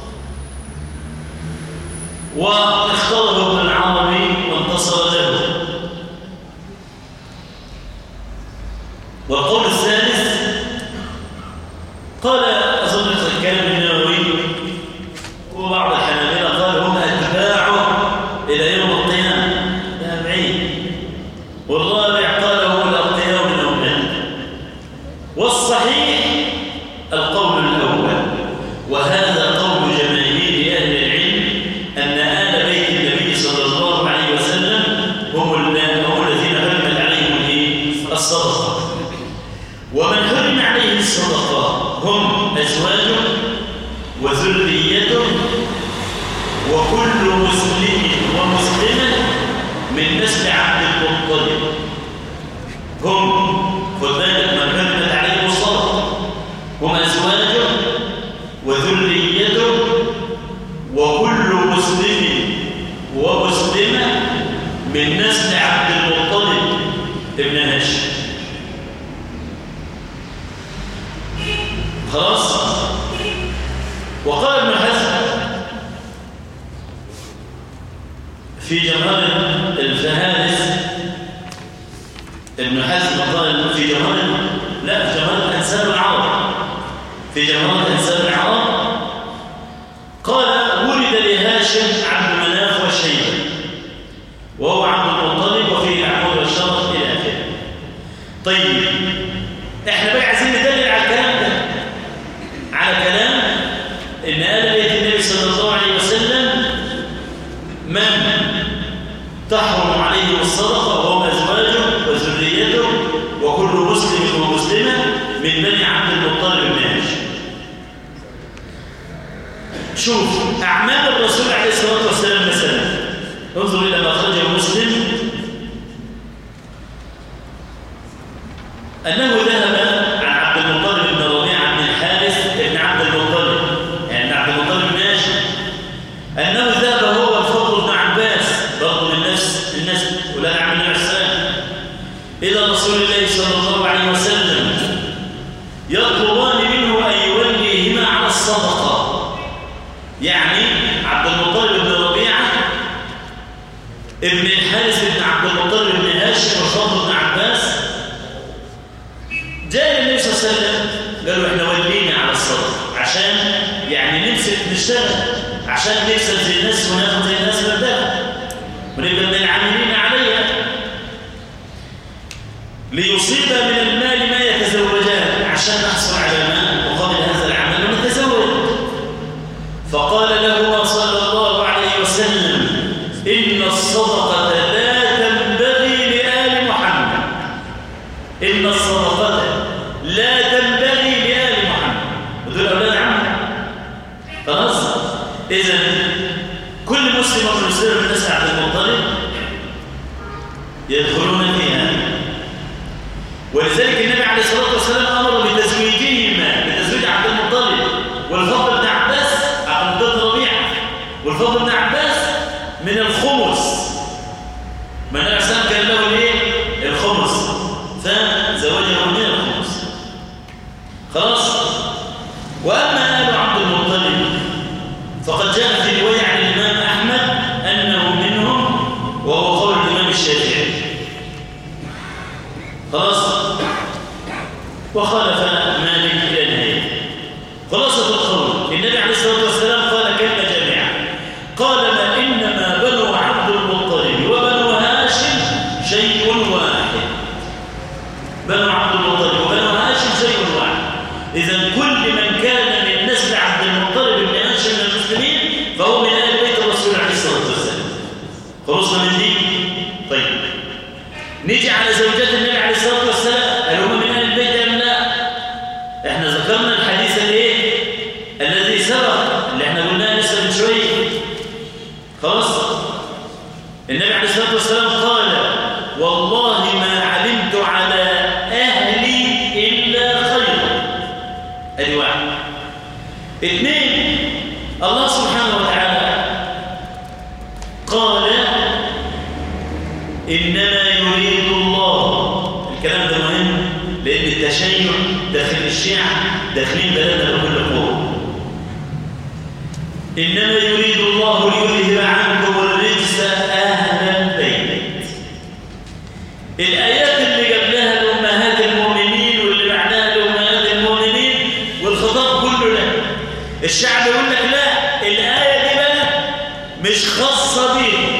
واختاره ابن العربي وانتصر له والقول الثالث قال أظن الكلام النووي وبعض الحنابلة قال هم أتباعه إلى يوم القيامة ده بعيد والرابع قال هم الأغنياء من أمته والصحيح القول الأول وهذا قول جماهير أهل العلم أن آل بيت النبي صلى الله عليه وسلم هم ال- هم الذين حرمت عليهم الإيه؟ الصدقة ومن حرم عليه الصدقة هم أزواجه وذريته وكل مسلم ومسلمة من نسل عبد المطلب هم خد بالك من حرمت عليهم الصدقة هم أزواجه وذريته وكل مسلم ومسلمة من نسل عبد المطلب ابن هاشم خلاص وقال ابن حزم في جمال الفهارس ابن حزم قال في جمال لا في جمال انساب العرب في جمال انساب العرب قال ولد لهاشم عبد مناف وشيبه وهو عبد المطلب وفيه العمود والشرف الى اخره طيب احنا بقى عايزين ندلل على الكلام ده على كلام ان آل بيت النبي صلى الله عليه وسلم من تحرم عليه الصدقه وهم ازواجه وذريته وكل مسلم ومسلمه من بني عبد المطلب بن هاشم شوف اعمال الرسول عليه الصلاه والسلام مثلا انظر الى ما اخرجه مسلم أنه ذهب عن عبد المطلب بن ربيعة بن الحارث بن عبد المطلب يعني عبد المطلب بن هاشم أنه ذهب هو الفضل بن عباس برضه من نفس الناس ولاد عم النبي السلام إلى رسول الله صلى الله عليه وسلم يطلبان منه أن يوليهما على الصدقة يعني عبد المطلب بن ربيعة ابن الحارث بن عبد المطلب بن هاشم وفضل بن عباس جاء النبي صلى الله عليه وسلم قالوا احنا ولينا على الصدقة عشان يعني نمسك نشتغل عشان نكسب زي الناس وناخد زي الناس بدها ونبقى من العاملين عليها ليصيب من المال ما يتزوجان عشان نحصل على مال مقابل هذا العمل ونتزوج فقال لهما صلى الله عليه وسلم إن الصدقة لا تنبغي لآل محمد إن الصدقة لا تنبغي لآل محمد ودول أولاد عمه خلاص إذا كل مسلم ومسلم من نسل عبد المطلب يدخلون فيها ولذلك النبي عليه الصلاة والسلام أمر بتزويجهما بتزويج عبد المطلب والفضل بن عباس عبد المطلب ربيعة والفضل بن عباس من الخمس ما النبي عليه الصلاة كان له الايه؟ الخمس فزوجه من الخمس خلاص وأما آل عبد المطلب فقد جاء في رواية عن الإمام أحمد أنه منهم وهو قول الإمام الشافعي خلاص وخالف مالك إلى النهاية خلاصة القول النبي عليه الصلاة والسلام قال كلمة جامعة قال ما إنما بنو عبد المطلب وبنو هاشم شيء واحد بنو عبد المطلب وبنو هاشم شيء واحد إذا كل من كان من نسل عبد المطلب بن هاشم من المسلمين فهو من آل بيت الرسول عليه الصلاة والسلام خلصنا من دي طيب نيجي على زوجات النبي عليه الصلاة والسلام هل هم من أهل البيت أم لا احنا ذكرنا الحديث الايه الذي سبق اللي احنا قلناه لسه من شويه خلاص النبي عليه الصلاة والسلام قال والله ما علمت على أهلي إلا خيرا ادي واحد اثنين الله سبحانه وتعالى قال إنما يريد الله الكلام ده مهم لأن التشيع داخل الشيعة داخلين بلدنا بكل قوة إنما يريد الله ليذهب عنكم الرجس أهل البيت الآيات اللي قبلها لأمهات المؤمنين واللي بعدها لأمهات المؤمنين والخطاب كله لا الشعب يقول لك لا الآية دي بقى مش خاصة بيه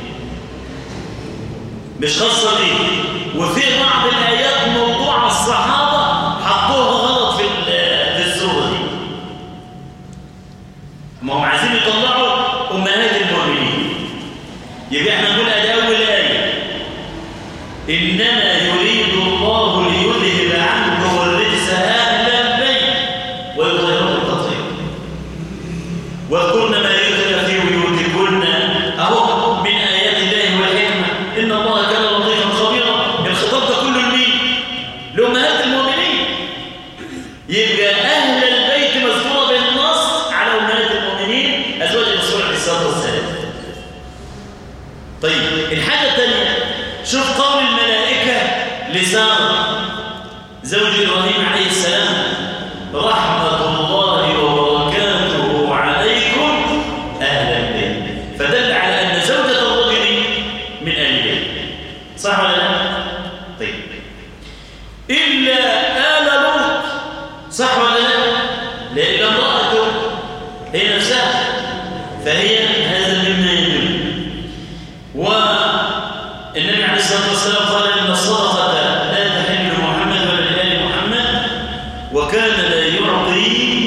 مش خاصة بيه وفي بعض الآيات موضوع الصحابة حطوها غلط في ال- في السورة دي ما هم عايزين يطلعوا أمهات المؤمنين يبقى احنا نقول ادي أول آية إنما يريد الله ليذهب عنكم الرجس أهل البيت ويطهركم تطهيرا واذكرن ما يتلى في بيوتكن اهو من ايات الله والحكمه ان الله كان لطيفا خبيرا الخطاب ده كله لمين لامهات المؤمنين يبقى اهل البيت مذكوره بالنص على امهات المؤمنين ازواج الرسول عليه الصلاه والسلام طيب الحاجه الثانيه شوف قول الملائكه لساره زوج ابراهيم عليه السلام رحمه الله وبركاته عليكم اهل البيت فدل على ان زوجه الرجل من اهل البيت صح ولا لا طيب الا ال لوط صح ولا لا لان امراته هي نفسها فهي هذا مما يدل والنبي عليه الصلاه والسلام قال ان الصدقه لا تحل لمحمد ولا لال محمد وكان لا يعطي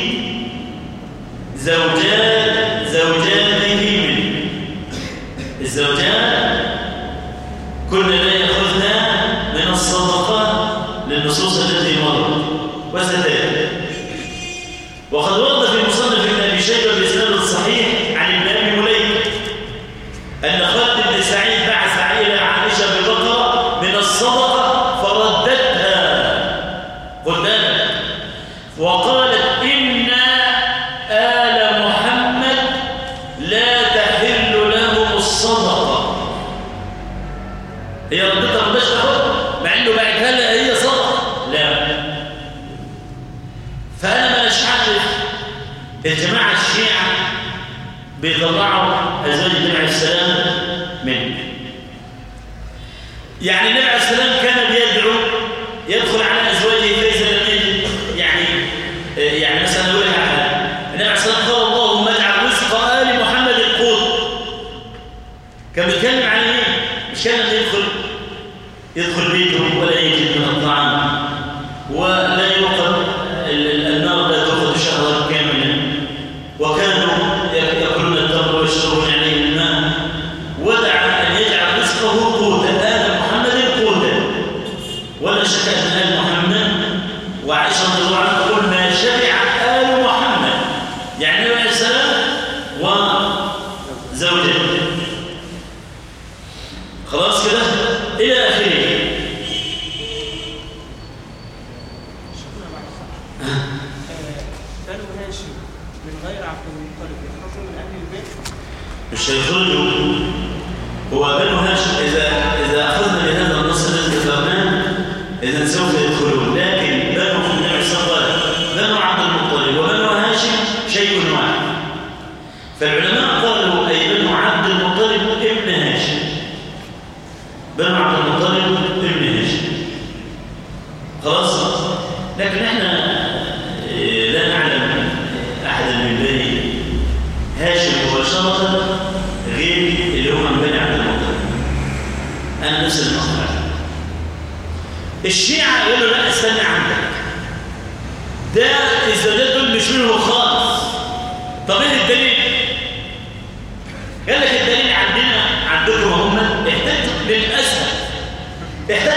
زوجات زوجاته منه الزوجات كنا لا يأخذن من الصدقات للنصوص التي مرت وستأتي وقد ورد في مصنف ابن ابي شيبه باسناد الصحيح عن ابن ابي مليك ان خالد بن سعيد بعث الى عائشه ببقره من الصدقه فردتها خد بالك وقالت إن آل محمد لا تحل لهم الصدقة هي ردتها ما تاخد مع انه بعتها لها هي صدقة لا الجماعة الشيعة بيطلعوا أزواج النبي عليه السلام منه يعني النبي عليه السلام كان بيدعو يدخل على أزواجه فإذا لم يجد يعني يعني مثلا أقول لك على حاجة النبي عليه السلام قال اللهم اجعل رزق آل محمد القوت كان بيتكلم عن ايه؟ مش كان لما يدخل يدخل بيته ولا يجد من الطعام ولا يوقد ال- ال- النار لا تأخذ شهرا كاملا وكانوا يأكلون التمر ويشربون عليه الماء ودعا أن يجعل رزقه قوتا آل محمد قوتا ولا شك أن آل محمد وعائشة رضي الله عنها تقول ما شبع آل محمد يعني النبي عليه السلام وزوجته خلاص كده إلى آخره بنو هاشم من غير عبد المطلب يخرجوا من اهل البيت مش هيخرجوا هو بنو هاشم إذا إذا أخذنا بهذا النص الذي ذكرناه إذا سوف يدخلون لكن بنو النبي صلى الله عليه وسلم بنو عبد المطلب وبنو هاشم شيء واحد فالعلماء قالوا أي بنو عبد المطلب ابن هاشم بنو عبد المطلب ابن هاشم خلاص لكن احنا إيه، لا نعلم أحدا من بني هاشم مباشرة غير اللي هو من بني عبد المطلب أنا نفس المقطع الشيعة يقولوا لا استنى عندك ده إذا ده دول مش منه خالص طب ايه الدليل؟ قال لك الدليل عندنا عندكم هم احتاج للأسف احتاج